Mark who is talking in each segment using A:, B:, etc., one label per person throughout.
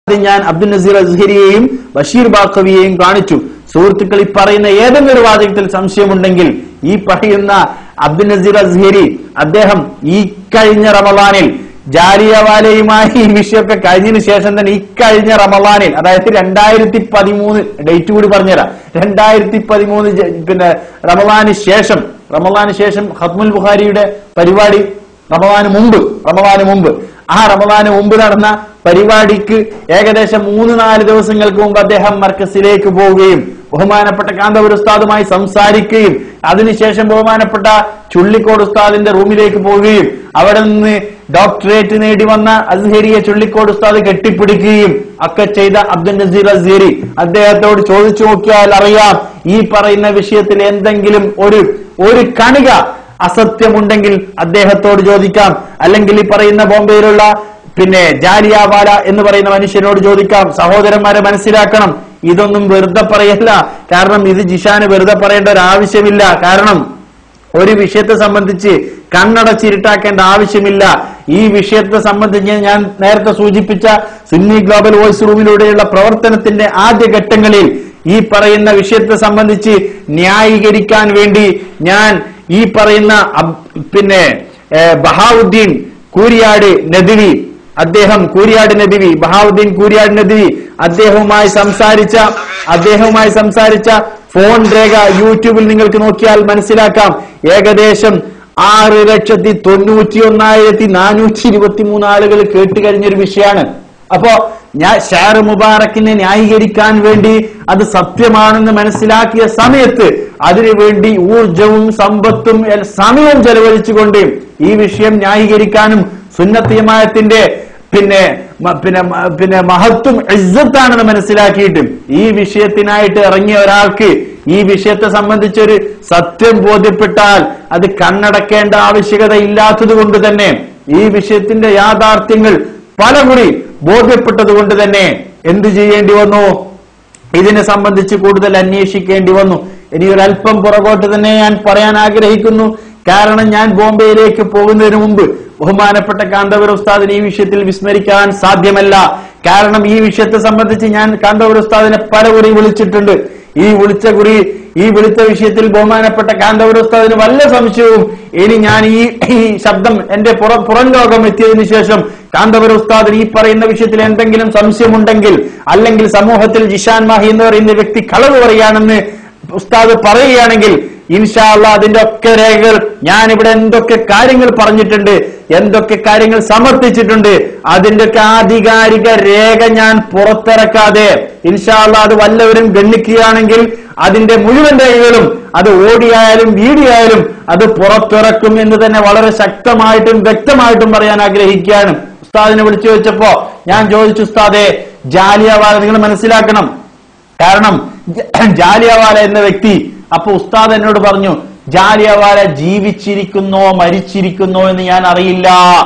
A: ഞാൻ അബ്ദുൽ നസീർ അസ്ഹരിയെയും ബഷീർ ബാഖവിയെയും കാണിച്ചു സുഹൃത്തുക്കൾ ഈ പറയുന്ന ഏതെങ്കിലും ഒരു വാചകത്തിൽ സംശയമുണ്ടെങ്കിൽ ഈ പറയുന്ന അബ്ദുൽ നസീർ അസ്ഹരി അദ്ദേഹം ഈ കഴിഞ്ഞ റമദാനിൽ ജാലിയവാലയുമായി ഈ വിഷയമൊക്കെ കഴിഞ്ഞതിന് ശേഷം തന്നെ ഇക്കഴിഞ്ഞ റമദാനിൽ അതായത് രണ്ടായിരത്തി പതിമൂന്ന് ഡേറ്റ് കൂടി പറഞ്ഞുതരാം രണ്ടായിരത്തി പതിമൂന്ന് ജ- പിന്നെ റമദാന് ശേഷം റമദാന് ശേഷം ഹത്മുൽ ബുഖാരിയുടെ പരിപാടി റമദാന് മുമ്പ് റമദാന് മുമ്പ് ആ റമദാന് മുമ്പ് നടന്ന പരിപാടിക്ക് ഏകദേശം മൂന്ന് നാല് ദിവസങ്ങൾക്ക് മുമ്പ് അദ്ദേഹം മർക്കസിലേക്ക് പോവുകയും ബഹുമാനപ്പെട്ട കാന്തപുര ഉസ്താദുമായി സംസാരിക്കുകയും അതിനുശേഷം ബഹുമാനപ്പെട്ട ചുള്ളിക്കോട് ഉസ്താദിന്റെ റൂമിലേക്ക് പോവുകയും അവിടെ നിന്ന് ഡോക്ടറേറ്റ് നേടി വന്ന അസ്ഹരിയെ ചുള്ളിക്കോട് ഉസ്താദ് കെട്ടിപ്പിടിക്കുകയും ഒക്കെ ചെയ്ത അബ്ദുൽ നസീർ അസ്ഹരി അദ്ദേഹത്തോട് ചോദിച്ചു നോക്കിയാൽ അറിയാം ഈ പറയുന്ന വിഷയത്തിൽ എന്തെങ്കിലും ഒരു ഒരു കണിക അസത്യമുണ്ടെങ്കിൽ അദ്ദേഹത്തോട് ചോദിക്കാം അല്ലെങ്കിൽ ഈ പറയുന്ന ബോംബെയിലുള്ള പിന്നെ ജാലിയാവാല എന്ന് പറയുന്ന മനുഷ്യനോട് ചോദിക്കാം സഹോദരന്മാരെ മനസ്സിലാക്കണം ഇതൊന്നും വെറുതെ പറയല്ല കാരണം ഇത് ജിഷാന് വെറുതെ പറയേണ്ട ഒരു ആവശ്യമില്ല കാരണം ഒരു വിഷയത്തെ സംബന്ധിച്ച് കണ്ണടച്ചിരുട്ടാക്കേണ്ട ആവശ്യമില്ല ഈ വിഷയത്തെ സംബന്ധിച്ച് ഞാൻ നേരത്തെ സൂചിപ്പിച്ച സുന്നി ഗ്ലോബൽ വോയിസ് റൂമിലൂടെയുള്ള പ്രവർത്തനത്തിന്റെ ആദ്യ ഘട്ടങ്ങളിൽ ഈ പറയുന്ന വിഷയത്തെ സംബന്ധിച്ച് ന്യായീകരിക്കാൻ വേണ്ടി ഞാൻ ഈ പറയുന്ന അബ്- പിന്നെ ഏഹ്, ബഹാവുദ്ദീൻ കൂരിയാട് നദിവി അദ്ദേഹം കൂരിയാട് നദിവി ബഹാവുദ്ദീൻ കൂരിയാട് നദിവി അദ്ദേഹവുമായി സംസാരിച്ച അദ്ദേഹവുമായി സംസാരിച്ച ഫോൺ രേഖ യൂട്യൂബിൽ നിങ്ങൾക്ക് നോക്കിയാൽ മനസ്സിലാക്കാം ഏകദേശം ആറ് ലക്ഷത്തി തൊണ്ണൂറ്റി ഒന്നായിരത്തി നാനൂറ്റി ഇരുപത്തി മൂന്ന് ആളുകൾ കേട്ടുകഴിഞ്ഞൊരു വിഷയമാണ് അപ്പോ ഞാൻ ഷാർ മുബാറക്കിനെ ന്യായീകരിക്കാൻ വേണ്ടി അത് സത്യമാണെന്ന് മനസ്സിലാക്കിയ സമയത്ത് അതിനുവേണ്ടി ഊർജവും സമ്പത്തും എൽ- സമയവും ചെലവഴിച്ചുകൊണ്ട് ഈ വിഷയം ന്യായീകരിക്കാനും സുന്നത്തിയമായത്തിന്റെ പിന്നെ മ- പിന്നെ മ- പിന്നെ മഹത്വം ഇസ്സത്താണെന്ന് മനസ്സിലാക്കിയിട്ടും ഈ വിഷയത്തിനായിട്ട് ഇറങ്ങിയ ഒരാൾക്ക് ഈ വിഷയത്തെ സംബന്ധിച്ചൊരു സത്യം ബോധ്യപ്പെട്ടാൽ അത് കണ്ണടക്കേണ്ട ആവശ്യകത ഇല്ലാത്തത് കൊണ്ട് തന്നെ ഈ വിഷയത്തിന്റെ യാഥാർത്ഥ്യങ്ങൾ പലകുറി ബോധ്യപ്പെട്ടത് കൊണ്ട് തന്നെ എന്ത് ചെയ്യേണ്ടി വന്നു ഇതിനെ സംബന്ധിച്ച് കൂടുതൽ അന്വേഷിക്കേണ്ടി വന്നു ഇനി ഒരല്പം പുറകോട്ട് തന്നെ ഞാൻ പറയാൻ ആഗ്രഹിക്കുന്നു കാരണം ഞാൻ ബോംബെയിലേക്ക് പോകുന്നതിന് മുമ്പ് ബഹുമാനപ്പെട്ട കാന്തപുര ഉസ്താദിനെ ഈ വിഷയത്തിൽ വിസ്മരിക്കാൻ സാധ്യമല്ല കാരണം ഈ വിഷയത്തെ സംബന്ധിച്ച് ഞാൻ കാന്തപുര ഉസ്താദിനെ പല കുറി വിളിച്ചിട്ടുണ്ട് ഈ വിളിച്ച കുറി ഈ വിളിച്ച വിഷയത്തിൽ ബഹുമാനപ്പെട്ട കാന്തപുര ഉസ്താദിന് വല്ല സംശയവും ഇനി ഞാൻ ഈ ഈ ശബ്ദം എന്റെ പുറ പുറം ലോകം എത്തിയതിനു ശേഷം കാന്തപുര ഉസ്താദിന് ഈ പറയുന്ന വിഷയത്തിൽ എന്തെങ്കിലും സംശയമുണ്ടെങ്കിൽ അല്ലെങ്കിൽ സമൂഹത്തിൽ ജിഷാൻ മാഹി എന്ന് പറയുന്ന വ്യക്തി കളവ് പറയുകയാണെന്ന് ഉസ്താദ് പറയുകയാണെങ്കിൽ ഇൻഷാല്ല അതിന്റെ ഒക്കെ രേഖകൾ ഞാൻ ഇവിടെ എന്തൊക്കെ കാര്യങ്ങൾ പറഞ്ഞിട്ടുണ്ട് എന്തൊക്കെ കാര്യങ്ങൾ സമർത്ഥിച്ചിട്ടുണ്ട് അതിന്റെ ഒക്കെ ആധികാരിക രേഖ ഞാൻ പുറത്തിറക്കാതെ ഇൻഷാല്ല അത് വല്ലവരും ഗണ്ണിക്കുകയാണെങ്കിൽ അതിന്റെ മുഴുവൻ രേഖകളും അത് ഓടിയായാലും വീഡിയോ ആയാലും അത് പുറത്തിറക്കും എന്ന് തന്നെ വളരെ ശക്തമായിട്ടും വ്യക്തമായിട്ടും പറയാൻ ആഗ്രഹിക്കുകയാണ് ഉസ്താദിനെ വിളിച്ചു ചോദിച്ചപ്പോ ഞാൻ ചോദിച്ചു ഉസ്താദെ ജാലിയവാല നിങ്ങൾ മനസ്സിലാക്കണം കാരണം ജ- ജാലിയവാല എന്ന വ്യക്തി അപ്പൊ ഉസ്താദ് എന്നോട് പറഞ്ഞു ജാലിയവാല ജീവിച്ചിരിക്കുന്നോ മരിച്ചിരിക്കുന്നോ എന്ന് ഞാൻ അറിയില്ല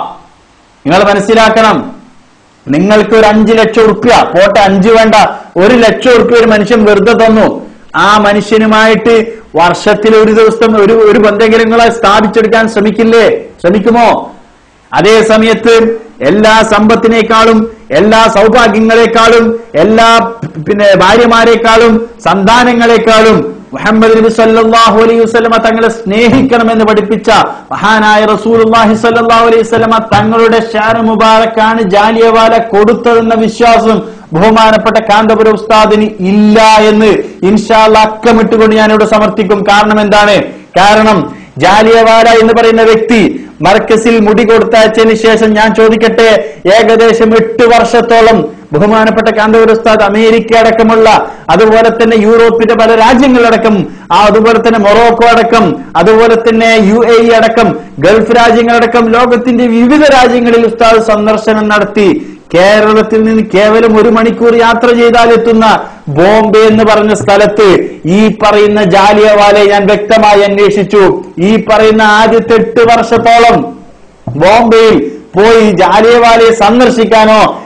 A: നിങ്ങൾ മനസ്സിലാക്കണം നിങ്ങൾക്ക് ഒരു അഞ്ചു ലക്ഷം ഉറുപ്യ പോട്ടെ അഞ്ചു വേണ്ട ഒരു ലക്ഷം ഉറുപ്യ ഒരു മനുഷ്യൻ വെറുതെ തന്നു ആ മനുഷ്യനുമായിട്ട് വർഷത്തിൽ ഒരു ദിവസം ഒരു ഒരു ബന്ധെങ്കിലും നിങ്ങളെ സ്ഥാപിച്ചെടുക്കാൻ ശ്രമിക്കില്ലേ ശ്രമിക്കുമോ അതേ സമയത്ത് എല്ലാ സമ്പത്തിനേക്കാളും എല്ലാ സൗഭാഗ്യങ്ങളെക്കാളും എല്ലാ പിന്നെ ഭാര്യമാരെക്കാളും സന്താനങ്ങളെക്കാളും മുഹമ്മദ് നബി സല്ലല്ലാഹു അലൈഹി വസല്ലമ തങ്ങളെ സ്നേഹിക്കണമെന്ന് പഠിപ്പിച്ച മഹാനായ റസൂലുള്ളാഹി സല്ലല്ലാഹു അലൈഹി വസല്ലമ തങ്ങളുടെ ഷാർ മുബാറക്കാണ് ജാലിയവാല കൊടുത്തതെന്ന വിശ്വാസം ബഹുമാനപ്പെട്ട കാന്തപുര ഉസ്താദിന് ഇല്ല എന്ന് ഇൻഷാല്ല അക്കമിട്ടുകൊണ്ട് ഞാനിവിടെ സമർത്ഥിക്കും കാരണം എന്താണ് കാരണം ജാലിയവാല എന്ന് പറയുന്ന വ്യക്തി മർക്കസിൽ മുടി കൊടുത്തയച്ചതിന് ശേഷം ഞാൻ ചോദിക്കട്ടെ ഏകദേശം എട്ട് വർഷത്തോളം ബഹുമാനപ്പെട്ട കാന്തപുര ഉസ്താദ് അമേരിക്ക അടക്കമുള്ള അതുപോലെ തന്നെ യൂറോപ്പിന്റെ പല രാജ്യങ്ങളടക്കം ആ അതുപോലെ തന്നെ മൊറോക്കോ അടക്കം അതുപോലെ തന്നെ യു എ ഇ അടക്കം ഗൾഫ് രാജ്യങ്ങളടക്കം ലോകത്തിന്റെ വിവിധ രാജ്യങ്ങളിൽ ഉസ്താദ് സന്ദർശനം നടത്തി കേരളത്തിൽ നിന്ന് കേവലം ഒരു മണിക്കൂർ യാത്ര ചെയ്താൽ എത്തുന്ന ബോംബെ എന്ന് പറഞ്ഞ സ്ഥലത്ത് ഈ പറയുന്ന ജാലിയവാലെ ഞാൻ വ്യക്തമായി അന്വേഷിച്ചു ഈ പറയുന്ന ആദ്യത്തെ എട്ട് വർഷത്തോളം ബോംബെയിൽ പോയി ജാലിയവാലയെ സന്ദർശിക്കാനോ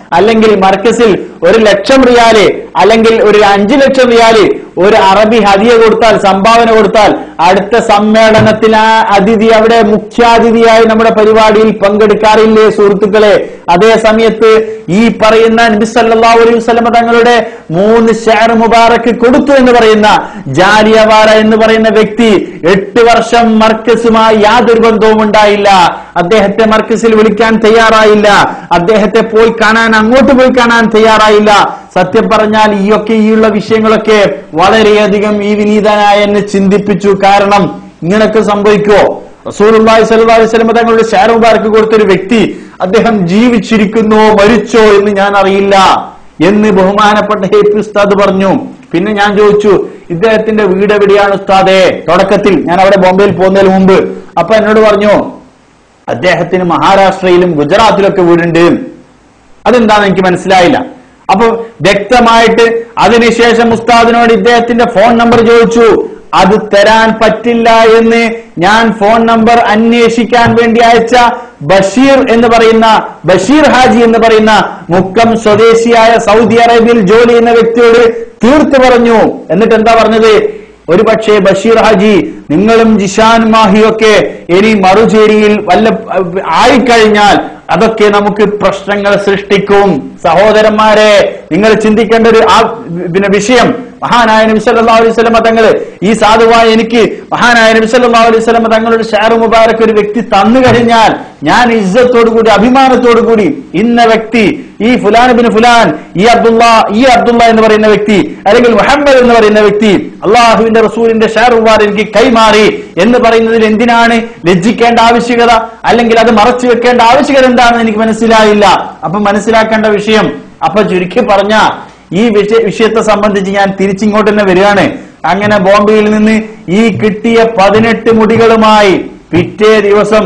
A: അല്ലെങ്കിൽ മർക്കസിൽ ഒരു ലക്ഷം റിയാല് അല്ലെങ്കിൽ ഒരു അഞ്ചു ലക്ഷം റിയാല് ഒരു അറബി ഹദിയ കൊടുത്താൽ സംഭാവന കൊടുത്താൽ അടുത്ത സമ്മേളനത്തിൽ ആ അതിഥി അവിടെ മുഖ്യാതിഥിയായി നമ്മുടെ പരിപാടിയിൽ പങ്കെടുക്കാറില്ലേ സുഹൃത്തുക്കളെ അതേ സമയത്ത് ഈ പറയുന്ന നബിസല്ലാ അലൈഹി വസല്ലമ തങ്ങളുടെ മൂന്ന് ഷെയർ മുബാറക്ക് കൊടുത്തു എന്ന് പറയുന്ന ജാലിയവാല എന്ന് പറയുന്ന വ്യക്തി എട്ട് വർഷം മർക്കസുമായി യാതൊരു ബന്ധവും ഉണ്ടായില്ല അദ്ദേഹത്തെ മർക്കസിൽ വിളിക്കാൻ തയ്യാറായില്ല അദ്ദേഹത്തെ പോയി കാണാൻ അങ്ങോട്ട് പോയി കാണാൻ തയ്യാറായില്ല സത്യം പറഞ്ഞാൽ ഈയൊക്കെ ഈയുള്ള വിഷയങ്ങളൊക്കെ വളരെയധികം ഈ വിനീതനായ എന്നെ ചിന്തിപ്പിച്ചു കാരണം ഇങ്ങനൊക്കെ സംഭവിക്കുമോ റസൂലുള്ളാഹി സ്വല്ലല്ലാഹി അലൈഹി വസല്ലം തങ്ങളുടെ ഷെയർ മുബാറക്ക് കൊടുത്തൊരു വ്യക്തി അദ്ദേഹം ജീവിച്ചിരിക്കുന്നോ മരിച്ചോ എന്ന് ഞാൻ അറിയില്ല എന്ന് ബഹുമാനപ്പെട്ട ഹെ പി ഉസ്താദ് പറഞ്ഞു പിന്നെ ഞാൻ ചോദിച്ചു ഇദ്ദേഹത്തിന്റെ വീട് എവിടെയാണ് ഉസ്താദേ തുടക്കത്തിൽ ഞാൻ അവിടെ ബോംബെയിൽ പോകുന്നതിന് മുമ്പ് അപ്പൊ എന്നോട് പറഞ്ഞു അദ്ദേഹത്തിന് മഹാരാഷ്ട്രയിലും ഗുജറാത്തിലൊക്കെ വീടുണ്ട് അതെന്താന്ന് എനിക്ക് മനസ്സിലായില്ല അപ്പൊ വ്യക്തമായിട്ട് അതിനുശേഷം ഉസ്താദിനോട് ഇദ്ദേഹത്തിന്റെ ഫോൺ നമ്പർ ചോദിച്ചു അത് തരാൻ പറ്റില്ല എന്ന് ഞാൻ ഫോൺ നമ്പർ അന്വേഷിക്കാൻ വേണ്ടി അയച്ച ബഷീർ എന്ന് പറയുന്ന ബഷീർ ഹാജി എന്ന് പറയുന്ന മുക്കം സ്വദേശിയായ സൗദി അറേബ്യയിൽ ജോലി ചെയ്യുന്ന വ്യക്തിയോട് തീർത്തു പറഞ്ഞു എന്നിട്ട് എന്താ പറഞ്ഞത് ഒരു പക്ഷേ ബഷീർ ഹാജി നിങ്ങളും ജിഷാൻ മാഹിയൊക്കെ ഇനി മറുചേരിയിൽ വല്ല ആയിക്കഴിഞ്ഞാൽ അതൊക്കെ നമുക്ക് പ്രശ്നങ്ങൾ സൃഷ്ടിക്കും സഹോദരന്മാരെ നിങ്ങൾ ചിന്തിക്കേണ്ട ഒരു ആ പിന്നെ വിഷയം മഹാനായ നബി സല്ലല്ലാഹു അലൈഹി വസല്ലമ തങ്ങള് ഈ സാധുവായ എനിക്ക് മഹാനായ നബി സല്ലല്ലാഹു അലൈഹി വസല്ലമ തങ്ങളുടെ ഷാറു മുബാരക് ഒരു വ്യക്തി തന്നു കഴിഞ്ഞാൽ ഞാൻ ഇജ്ജത്തോടു കൂടി അഭിമാനത്തോടു കൂടി ഇന്ന വ്യക്തി ഈ ഫുലാൻ ബിൻ ഫുലാൻ ഈ അബ്ദുള്ള ഈ അബ്ദുള്ള എന്ന് പറയുന്ന വ്യക്തി അല്ലെങ്കിൽ മുഹമ്മദ് എന്ന് പറയുന്ന വ്യക്തി അള്ളാഹുവിന്റെ റസൂലിന്റെ ഷാർ മുബാർ എനിക്ക് കൈമാറി എന്ന് പറയുന്നതിൽ എന്തിനാണ് ലജ്ജിക്കേണ്ട ആവശ്യകത അല്ലെങ്കിൽ അത് മറച്ചു വെക്കേണ്ട ആവശ്യകത എന്താണെന്ന് എനിക്ക് മനസ്സിലായില്ല അപ്പൊ മനസ്സിലാക്കേണ്ട വിഷയം അപ്പൊ ചുരുക്കി പറഞ്ഞ ഈ വിഷയ വിഷയത്തെ സംബന്ധിച്ച് ഞാൻ തിരിച്ചിങ്ങോട്ട് തന്നെ വരികയാണ് അങ്ങനെ ബോംബെയിൽ നിന്ന് ഈ കിട്ടിയ പതിനെട്ട് മുടികളുമായി പിറ്റേ ദിവസം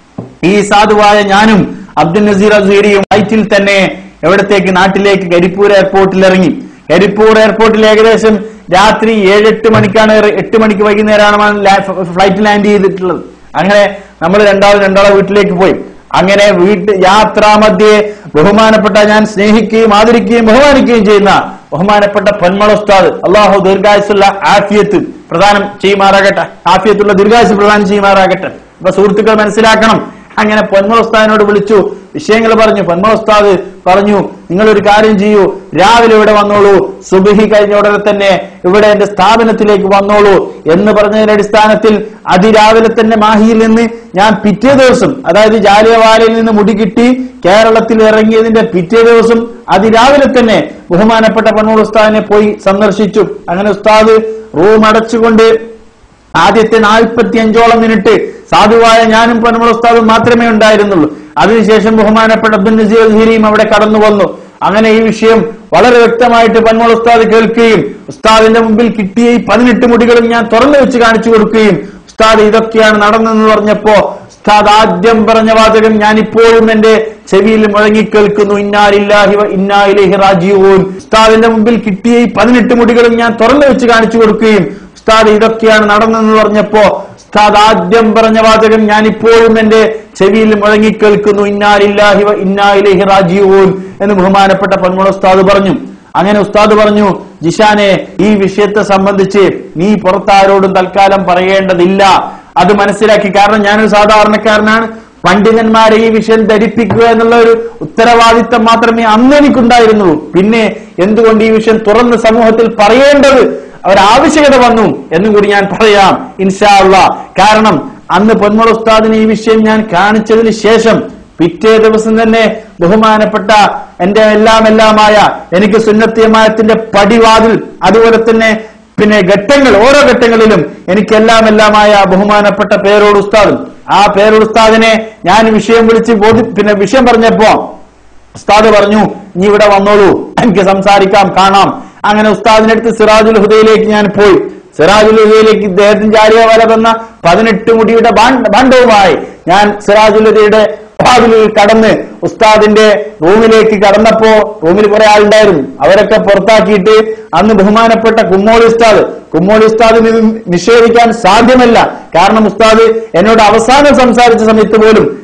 A: ഈ സാധുവായ ഞാനും അബ്ദുൽ നസീർ അസീറിയും ഫ്ലൈറ്റിൽ തന്നെ എവിടത്തേക്ക് നാട്ടിലേക്ക് കരിപ്പൂർ എയർപോർട്ടിൽ ഇറങ്ങി കരിപ്പൂർ എയർപോർട്ടിൽ ഏകദേശം രാത്രി ഏഴെട്ട് മണിക്കാണ് ഇറ- എട്ട് മണിക്ക് വൈകുന്നേരമാണ് ലാ- ഫ്ലൈറ്റ് ലാൻഡ് ചെയ്തിട്ടുള്ളത് അങ്ങനെ നമ്മൾ രണ്ടാളും രണ്ടാളെ വീട്ടിലേക്ക് പോയി അങ്ങനെ വീട്ട് യാത്രാമധ്യേ ബഹുമാനപ്പെട്ട ഞാൻ സ്നേഹിക്കുകയും ആദരിക്കുകയും ബഹുമാനിക്കുകയും ചെയ്യുന്ന ബഹുമാനപ്പെട്ട പൊന്മള ഉസ്താദ് അള്ളാഹു ദീർഘായുസുള്ള ആഫിയത്ത് പ്രദാനം ചെയ്യുമാറാകട്ടെ ആഫിയത്തുള്ള ദീർഘായുസ് പ്രദാനം ചെയ്യുമാറാകട്ടെ അപ്പൊ സുഹൃത്തുക്കൾ മനസ്സിലാക്കണം അങ്ങനെ പൊന്മള ഉസ്താദിനോട് വിളിച്ചു വിഷയങ്ങൾ പറഞ്ഞു പൊന്മള ഉസ്താദ് പറഞ്ഞു നിങ്ങൾ ഒരു കാര്യം ചെയ്യൂ രാവിലെ ഇവിടെ വന്നോളൂ സുബഹി കഴിഞ്ഞ ഉടനെ തന്നെ ഇവിടെ എന്റെ സ്ഥാപനത്തിലേക്ക് വന്നോളൂ എന്ന് പറഞ്ഞതിന്റെ അടിസ്ഥാനത്തിൽ അതിരാവിലെ തന്നെ മാഹിയിൽ നിന്ന് ഞാൻ പിറ്റേ ദിവസം അതായത് ജാലിയവാലയിൽ നിന്ന് മുടി കിട്ടി കേരളത്തിൽ ഇറങ്ങിയതിന്റെ പിറ്റേ ദിവസം അതിരാവിലെ തന്നെ ബഹുമാനപ്പെട്ട പൊന്മള ഉസ്താദിനെ പോയി സന്ദർശിച്ചു അങ്ങനെ ഉസ്താദ് റൂം അടച്ചുകൊണ്ട് ആദ്യത്തെ നാൽപ്പത്തി അഞ്ചോളം മിനിറ്റ് സാധുവായ ഞാനും പൊന്മള ഉസ്താദും മാത്രമേ ഉണ്ടായിരുന്നുള്ളൂ അതിനുശേഷം ബഹുമാനപ്പെട്ട അബ്ദുൽ നസീർ അസ്ഹരിയും അവിടെ കടന്നു വന്നു അങ്ങനെ ഈ വിഷയം വളരെ വ്യക്തമായിട്ട് പൊന്മള ഉസ്താദ് കേൾക്കുകയും ഉസ്താദിന്റെ മുമ്പിൽ കിട്ടിയ ഈ പതിനെട്ട് മുടികളും ഞാൻ തുറന്നു വെച്ച് കാണിച്ചു കൊടുക്കുകയും ഉസ്താദ് ഇതൊക്കെയാണ് നടന്നെന്ന് പറഞ്ഞപ്പോ ഉസ്താദ് ആദ്യം പറഞ്ഞ വാചകം ഞാൻ ഇപ്പോഴും എന്റെ ചെവിയിൽ മുഴങ്ങിക്കേൾക്കുന്നു ഇന്നാലില്ലാഹി വ ഇന്നാ ഇലൈഹി റാജിഊൻ ഉസ്താദിന്റെ മുമ്പിൽ കിട്ടിയ ഈ പതിനെട്ട് മുടികളും ഞാൻ തുറന്നു വെച്ച് കാണിച്ചു കൊടുക്കുകയും ഉസ്താദ് ഇതൊക്കെയാണ് നടന്നെന്ന് പറഞ്ഞപ്പോ ഉസ്താദ് ആദ്യം പറഞ്ഞ വാചകം ഞാൻ ഇപ്പോഴും എന്റെ ചെവിയിൽ മുഴങ്ങിക്കേൾക്കുന്നു ഇന്നാലില്ലാഹി വ ഇന്നാ ഇലൈഹി റാജിഊൻ എന്ന് ബഹുമാനപ്പെട്ട പൊന്മുള ഉസ്താദ് പറഞ്ഞു അങ്ങനെ ഉസ്താദ് പറഞ്ഞു ജിഷാനെ ഈ വിഷയത്തെ സംബന്ധിച്ച് നീ പുറത്താരോടും തൽക്കാലം പറയേണ്ടതില്ല അത് മനസ്സിലാക്കി കാരണം ഞാനൊരു സാധാരണക്കാരനാണ് പണ്ഡിതന്മാരെ ഈ വിഷയം ധരിപ്പിക്കുക എന്നുള്ള ഒരു ഉത്തരവാദിത്തം മാത്രമേ അന്ന് എനിക്കുണ്ടായിരുന്നുള്ളൂ പിന്നെ എന്തുകൊണ്ട് ഈ വിഷയം തുറന്ന് സമൂഹത്തിൽ പറയേണ്ടത് ഒരാവശ്യകത വന്നു എന്നും കൂടി ഞാൻ പറയാം ഇൻഷാ അള്ളാ കാരണം അന്ന് പൊന്മുള ഉസ്താദിന് ഈ വിഷയം ഞാൻ കാണിച്ചതിന് ശേഷം പിറ്റേ ദിവസം തന്നെ ബഹുമാനപ്പെട്ട എന്റെ എല്ലാം എല്ലാമായ എനിക്ക് സുന്നത്തിയമായത്തിന്റെ പടിവാതിൽ അതുപോലെ തന്നെ പിന്നെ ഘട്ടങ്ങൾ ഓരോ ഘട്ടങ്ങളിലും എനിക്ക് എല്ലാം എല്ലാമായ ബഹുമാനപ്പെട്ട പേരോട് ഉസ്താദും ആ പേരോട് ഉസ്താദിനെ ഞാൻ വിഷയം വിളിച്ച് ബോധി പിന്നെ വിഷയം പറഞ്ഞപ്പോ ഉസ്താദ് പറഞ്ഞു നീ ഇവിടെ വന്നോളൂ എനിക്ക് സംസാരിക്കാം കാണാം അങ്ങനെ ഉസ്താദിന്റെ അടുത്ത് സിറാജുൽ ഹുദയിലേക്ക് ഞാൻ പോയി സിറാജുൽ ഹുദയിലേക്ക് ഇദ്ദേഹത്തിന് ജാലിയ വല തന്ന പതിനെട്ട് മുടിയുടെ ഭാണ്ഡ- ഭാണ്ഡവുമായി ഞാൻ സിറാജുൽ ഹുദയുടെ വാതിലിൽ കടന്ന് ഉസ്താദിന്റെ റൂമിലേക്ക് കടന്നപ്പോ റൂമിൽ കുറെ ആളുണ്ടായിരുന്നു അവരൊക്കെ പുറത്താക്കിയിട്ട് അന്ന് ബഹുമാനപ്പെട്ട കുമ്മോളി ഉസ്താദ് കുമ്മോളി ഉസ്താദിന് ഇത് നിഷേധിക്കാൻ സാധ്യമല്ല കാരണം ഉസ്താദ് എന്നോട് അവസാനം സംസാരിച്ച സമയത്ത് പോലും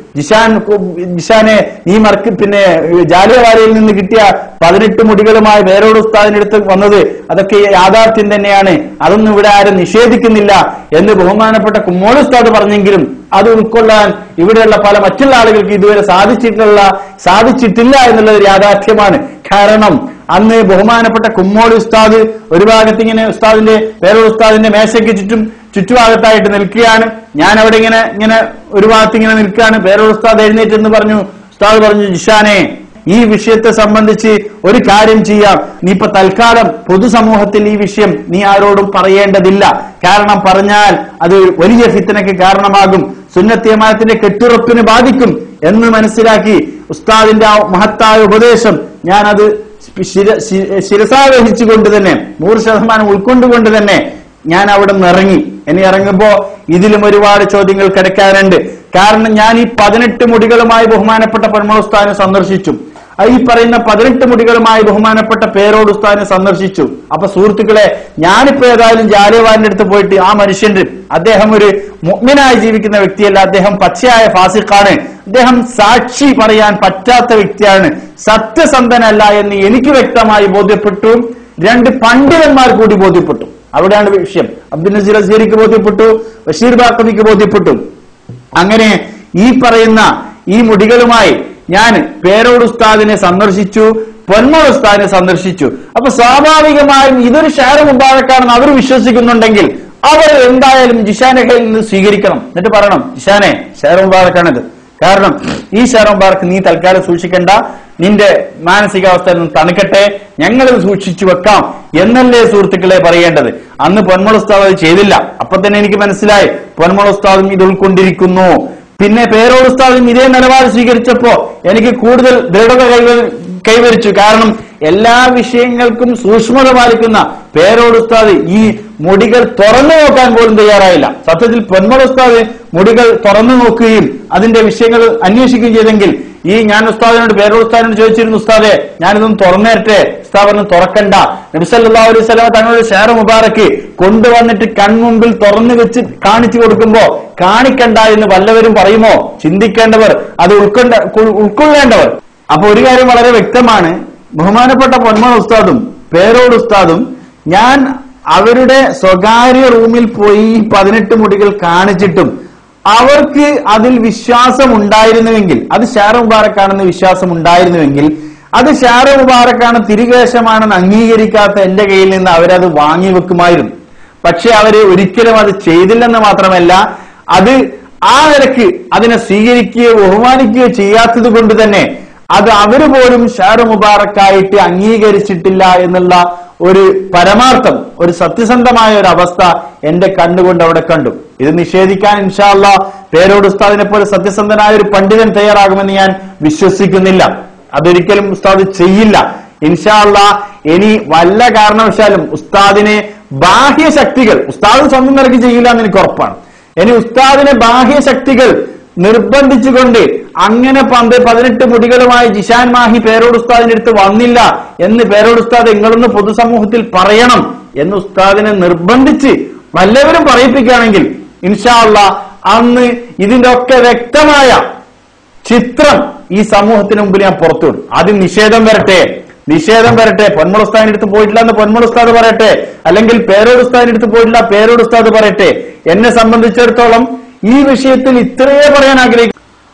A: ജിഷാൻ ജിഷാനെ നീ മർക്ക് പിന്നെ ജാലിയവാലയിൽ നിന്ന് കിട്ടിയ പതിനെട്ട് മുടികളുമായി വേറോട് ഉസ്താദിനടുത്ത് വന്നത് അതൊക്കെ യാഥാർത്ഥ്യം തന്നെയാണ് അതൊന്നും ഇവിടെ ആരും നിഷേധിക്കുന്നില്ല എന്ന് ബഹുമാനപ്പെട്ട കുമ്മോൾ ഉസ്താദ് പറഞ്ഞെങ്കിലും അത് ഉൾക്കൊള്ളാൻ ഇവിടെയുള്ള പല മറ്റുള്ള ആളുകൾക്ക് ഇതുവരെ സാധിച്ചിട്ടുള്ള സാധിച്ചിട്ടില്ല എന്നുള്ളത് യാഥാർത്ഥ്യമാണ് കാരണം അന്ന് ബഹുമാനപ്പെട്ട കുമ്മോളി ഉസ്താദ് ഒരു ഭാഗത്ത് ഇങ്ങനെ ഉസ്താദിന്റെ വേറൊരു ഉസ്താദിന്റെ മേശയ്ക്ക് ചുറ്റും ചുറ്റുഭാഗത്തായിട്ട് നിൽക്കുകയാണ് ഞാൻ അവിടെ ഇങ്ങനെ ഇങ്ങനെ ഒരു ഭാഗത്ത് ഇങ്ങനെ നിൽക്കുകയാണ് വേറൊരു ഉസ്താദ് എഴുന്നേറ്റ് എന്ന് പറഞ്ഞു ഉസ്താദ് പറഞ്ഞു ജിഷാനെ ഈ വിഷയത്തെ സംബന്ധിച്ച് ഒരു കാര്യം ചെയ്യാം നീ ഇപ്പൊ തൽക്കാലം പൊതുസമൂഹത്തിൽ ഈ വിഷയം നീ ആരോടും പറയേണ്ടതില്ല കാരണം പറഞ്ഞാൽ അത് വലിയ ഫിത്തനയ്ക്ക് കാരണമാകും സുന്നത്തിയമാനത്തിന്റെ കെട്ടുറപ്പിന് ബാധിക്കും എന്ന് മനസ്സിലാക്കി ഉസ്താദിന്റെ ആ മഹത്തായ ഉപദേശം ഞാനത് ശിര- ശി- ശിരസാവഹിച്ചുകൊണ്ട് തന്നെ നൂറ് ശതമാനം ഉൾക്കൊണ്ടുകൊണ്ട് തന്നെ ഞാൻ അവിടെ നിന്ന് ഇറങ്ങി ഇനി ഇറങ്ങുമ്പോ ഇതിലും ഒരുപാട് ചോദ്യങ്ങൾ കിടക്കാനുണ്ട് കാരണം ഞാൻ ഈ പതിനെട്ട് മുടികളുമായി ബഹുമാനപ്പെട്ട പന്മളുസ്ഥാനെ സന്ദർശിച്ചു ആ ഈ പറയുന്ന പതിനെട്ട് മുടികളുമായി ബഹുമാനപ്പെട്ട പേരോട് ഉസ്താദിനെ സന്ദർശിച്ചു അപ്പൊ സുഹൃത്തുക്കളെ ഞാനിപ്പോ ഏതായാലും ജാലിയവാലിന്റെ അടുത്ത് പോയിട്ട് ആ മനുഷ്യന്റെ അദ്ദേഹം ഒരു മുഗ്മിനായി ജീവിക്കുന്ന വ്യക്തിയല്ല അദ്ദേഹം പച്ചയായ ഫാസിഖാണ് അദ്ദേഹം സാക്ഷി പറയാൻ പറ്റാത്ത വ്യക്തിയാണ് സത്യസന്ധനല്ല എന്ന് എനിക്ക് വ്യക്തമായി ബോധ്യപ്പെട്ടു രണ്ട് പണ്ഡിതന്മാർ കൂടി ബോധ്യപ്പെട്ടു അവിടെയാണ് വിഷയം അബ്ദുൽ നസീർ അസീറിക്ക് ബോധ്യപ്പെട്ടു ബഷീർ ബാക്കവിക്ക് ബോധ്യപ്പെട്ടു അങ്ങനെ ഈ പറയുന്ന ഈ മുടികളുമായി ഞാൻ പേരോട് ഉസ്താദിനെ സന്ദർശിച്ചു പൊന്മൾ ഉസ്താദിനെ സന്ദർശിച്ചു അപ്പൊ സ്വാഭാവികമായും ഇതൊരു ഷെയർ മുബാറക്കാണെന്ന് അവർ വിശ്വസിക്കുന്നുണ്ടെങ്കിൽ അവർ എന്തായാലും ജിഷാന്റെ കയ്യിൽ നിന്ന് സ്വീകരിക്കണം എന്നിട്ട് പറയണം ജിഷാനെ ഷെയർ മുബാറക്കാണിത് കാരണം ഈ ഷെയർ മുബാറക്ക് നീ തൽക്കാലം സൂക്ഷിക്കണ്ട നിന്റെ മാനസികാവസ്ഥ ഒന്ന് തണുക്കട്ടെ ഞങ്ങളിത് സൂക്ഷിച്ചു വെക്കാം എന്നല്ലേ സുഹൃത്തുക്കളെ പറയേണ്ടത് അന്ന് പൊന്മൾ ഉസ്താദ് അത് ചെയ്തില്ല അപ്പൊ തന്നെ എനിക്ക് മനസ്സിലായി പൊന്മൾ ഉസ്താദും ഇത് ഉൾക്കൊണ്ടിരിക്കുന്നു പിന്നെ പേരോട് ഉസ്താദും ഇതേ നിലപാട് സ്വീകരിച്ചപ്പോ എനിക്ക് കൂടുതൽ ദൃഢത കൈവ- കൈവരിച്ചു കാരണം എല്ലാ വിഷയങ്ങൾക്കും സൂക്ഷ്മത പാലിക്കുന്ന പേരോട് ഉസ്താദ് ഈ മുടികൾ തുറന്നു നോക്കാൻ പോലും തയ്യാറായില്ല സത്യത്തിൽ പൊന്മൾ ഉസ്താദ് മുടികൾ തുറന്നു നോക്കുകയും അതിന്റെ വിഷയങ്ങൾ അന്വേഷിക്കുകയും ചെയ്തെങ്കിൽ ഈ ഞാൻ ഉസ്താദിനോട് പേരോട് ഉസ്താദിനോട് ചോദിച്ചിരുന്നു ഉസ്താദെ ഞാനിതൊന്ന് തുറന്നേരട്ടെ ഉസ്താദ് പറഞ്ഞു തുറക്കണ്ട നബിസല്ലാ അലൈഹി സ്വലാം തങ്ങളുടെ ഷെയർ മുബാറക്ക് കൊണ്ടുവന്നിട്ട് കൺമുമ്പിൽ തുറന്നു വെച്ച് കാണിച്ചു കൊടുക്കുമ്പോ കാണിക്കണ്ട എന്ന് വല്ലവരും പറയുമോ ചിന്തിക്കേണ്ടവർ അത് ഉൾക്കൊണ്ട ഉൾ- ഉൾക്കൊള്ളേണ്ടവർ അപ്പൊ ഒരു കാര്യം വളരെ വ്യക്തമാണ് ബഹുമാനപ്പെട്ട പൊന്മ ഉസ്താദും പേരോട് ഉസ്താദും ഞാൻ അവരുടെ സ്വകാര്യ റൂമിൽ പോയി ഈ പതിനെട്ട് മുടികൾ കാണിച്ചിട്ടും അവർക്ക് അതിൽ വിശ്വാസം ഉണ്ടായിരുന്നുവെങ്കിൽ അത് ഷാറ മുബാറക്കാണെന്ന് വിശ്വാസം ഉണ്ടായിരുന്നുവെങ്കിൽ അത് ഷാറ മുബാറക്കാണ് തിരികേശമാണെന്ന് അംഗീകരിക്കാത്ത എന്റെ കയ്യിൽ നിന്ന് അവരത് വാങ്ങി വെക്കുമായിരുന്നു പക്ഷെ അവര് ഒരിക്കലും അത് ചെയ്തില്ലെന്ന് മാത്രമല്ല അത് ആ നിലക്ക് അതിനെ സ്വീകരിക്കുകയോ ബഹുമാനിക്കുകയോ ചെയ്യാത്തത് കൊണ്ട് തന്നെ അത് അവര് പോലും ഷാറു മുബാറക്കായിട്ട് അംഗീകരിച്ചിട്ടില്ല എന്നുള്ള ഒരു പരമാർത്ഥം ഒരു സത്യസന്ധമായ ഒരു അവസ്ഥ എന്റെ കണ്ണുകൊണ്ട് അവിടെ കണ്ടു ഇത് നിഷേധിക്കാൻ ഇൻഷാല്ല പേരോട് ഉസ്താദിനെ പോലെ സത്യസന്ധനായ ഒരു പണ്ഡിതൻ തയ്യാറാകുമെന്ന് ഞാൻ വിശ്വസിക്കുന്നില്ല അതൊരിക്കലും ഉസ്താദ് ചെയ്യില്ല ഇൻഷാല്ല ഇനി വല്ല കാരണവശാലും ഉസ്താദിനെ ബാഹ്യ ശക്തികൾ ഉസ്താദ് സ്വന്തം നിലയ്ക്ക് ചെയ്യില്ല എന്ന് എനിക്ക് ഉറപ്പാണ് ഇനി ഉസ്താദിനെ ബാഹ്യ ശക്തികൾ നിർബന്ധിച്ചുകൊണ്ട് അങ്ങനെ പന്ത് പതിനെട്ട് മുടികളുമായി ജിഷാൻ മാഹി പേരോട് ഉസ്താദിന്റെ അടുത്ത് വന്നില്ല എന്ന് പേരോട് ഉസ്താദ് നിങ്ങളൊന്ന് പൊതുസമൂഹത്തിൽ പറയണം എന്ന് ഉസ്താദിനെ നിർബന്ധിച്ച് വല്ലവരും പറയിപ്പിക്കുകയാണെങ്കിൽ ഇൻഷാല്ല അന്ന് ഇതിന്റെ ഒക്കെ വ്യക്തമായ ചിത്രം ഈ സമൂഹത്തിന് മുമ്പിൽ ഞാൻ പുറത്തുവിടും ആദ്യം നിഷേധം വരട്ടെ നിഷേധം വരട്ടെ പൊന്മൾ ഉസ്താദിന്റെ അടുത്ത് പോയിട്ടില്ല എന്ന് പൊന്മൾ ഉസ്താദ് പറയട്ടെ അല്ലെങ്കിൽ പേരോട് ഉസ്താദിന്റെ അടുത്ത് പോയിട്ടില്ല പേരോട് ഉസ്താദ് പറയട്ടെ എന്നെ സംബന്ധിച്ചിടത്തോളം ഈ വിഷയത്തിൽ ഇത്രയേ പറയാൻ ആഗ്രഹിക്കും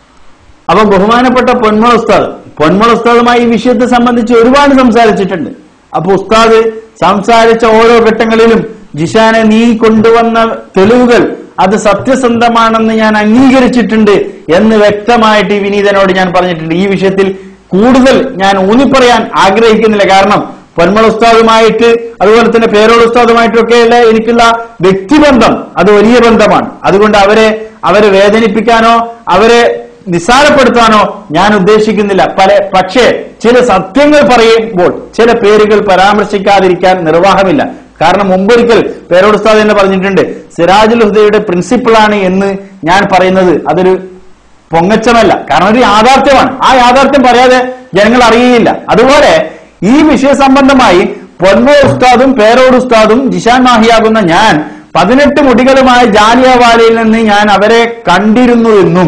A: അപ്പൊ ബഹുമാനപ്പെട്ട പൊന്മൾ ഉസ്താദ് പൊന്മൾ ഉസ്താദുമായി ഈ വിഷയത്തെ സംബന്ധിച്ച് ഒരുപാട് സംസാരിച്ചിട്ടുണ്ട് അപ്പൊ ഉസ്താദ് സംസാരിച്ച ഓരോ ഘട്ടങ്ങളിലും ജിഷാനെ നീ കൊണ്ടുവന്ന തെളിവുകൾ അത് സത്യസന്ധമാണെന്ന് ഞാൻ അംഗീകരിച്ചിട്ടുണ്ട് എന്ന് വ്യക്തമായിട്ട് ഈ വിനീതനോട് ഞാൻ പറഞ്ഞിട്ടുണ്ട് ഈ വിഷയത്തിൽ കൂടുതൽ ഞാൻ ഊന്നിപ്പറയാൻ ആഗ്രഹിക്കുന്നില്ല കാരണം പൊന്മൾ ഉസ്താദുമായിട്ട് അതുപോലെ തന്നെ പേരോട് ഉസ്താദുമായിട്ടൊക്കെയുള്ള എനിക്കുള്ള വ്യക്തിബന്ധം അത് വലിയ ബന്ധമാണ് അതുകൊണ്ട് അവരെ അവരെ വേദനിപ്പിക്കാനോ അവരെ നിസ്സാരപ്പെടുത്താനോ ഞാൻ ഉദ്ദേശിക്കുന്നില്ല പല പക്ഷേ ചില സത്യങ്ങൾ പറയുമ്പോൾ ചില പേരുകൾ പരാമർശിക്കാതിരിക്കാൻ നിർവാഹമില്ല കാരണം മുമ്പൊരിക്കൽ പേരോട് ഉസ്താദ് എന്ന് പറഞ്ഞിട്ടുണ്ട് സിറാജുൽ ഹുദയുടെ പ്രിൻസിപ്പിളാണ് എന്ന് ഞാൻ പറയുന്നത് അതൊരു പൊങ്ങച്ചമല്ല കാരണം ഒരു യാഥാർത്ഥ്യമാണ് ആ യാഥാർത്ഥ്യം പറയാതെ ജനങ്ങൾ അറിയുകയില്ല അതുപോലെ ഈ വിഷയ സംബന്ധമായി പൊന്മോ ഉസ്താദും പേരോട് ഉസ്താദും ജിഷാൻ മാഹിയാകുന്ന ഞാൻ പതിനെട്ട് മുടികളുമായ ജാലിയവാലയിൽ നിന്ന് ഞാൻ അവരെ കണ്ടിരുന്നു എന്നും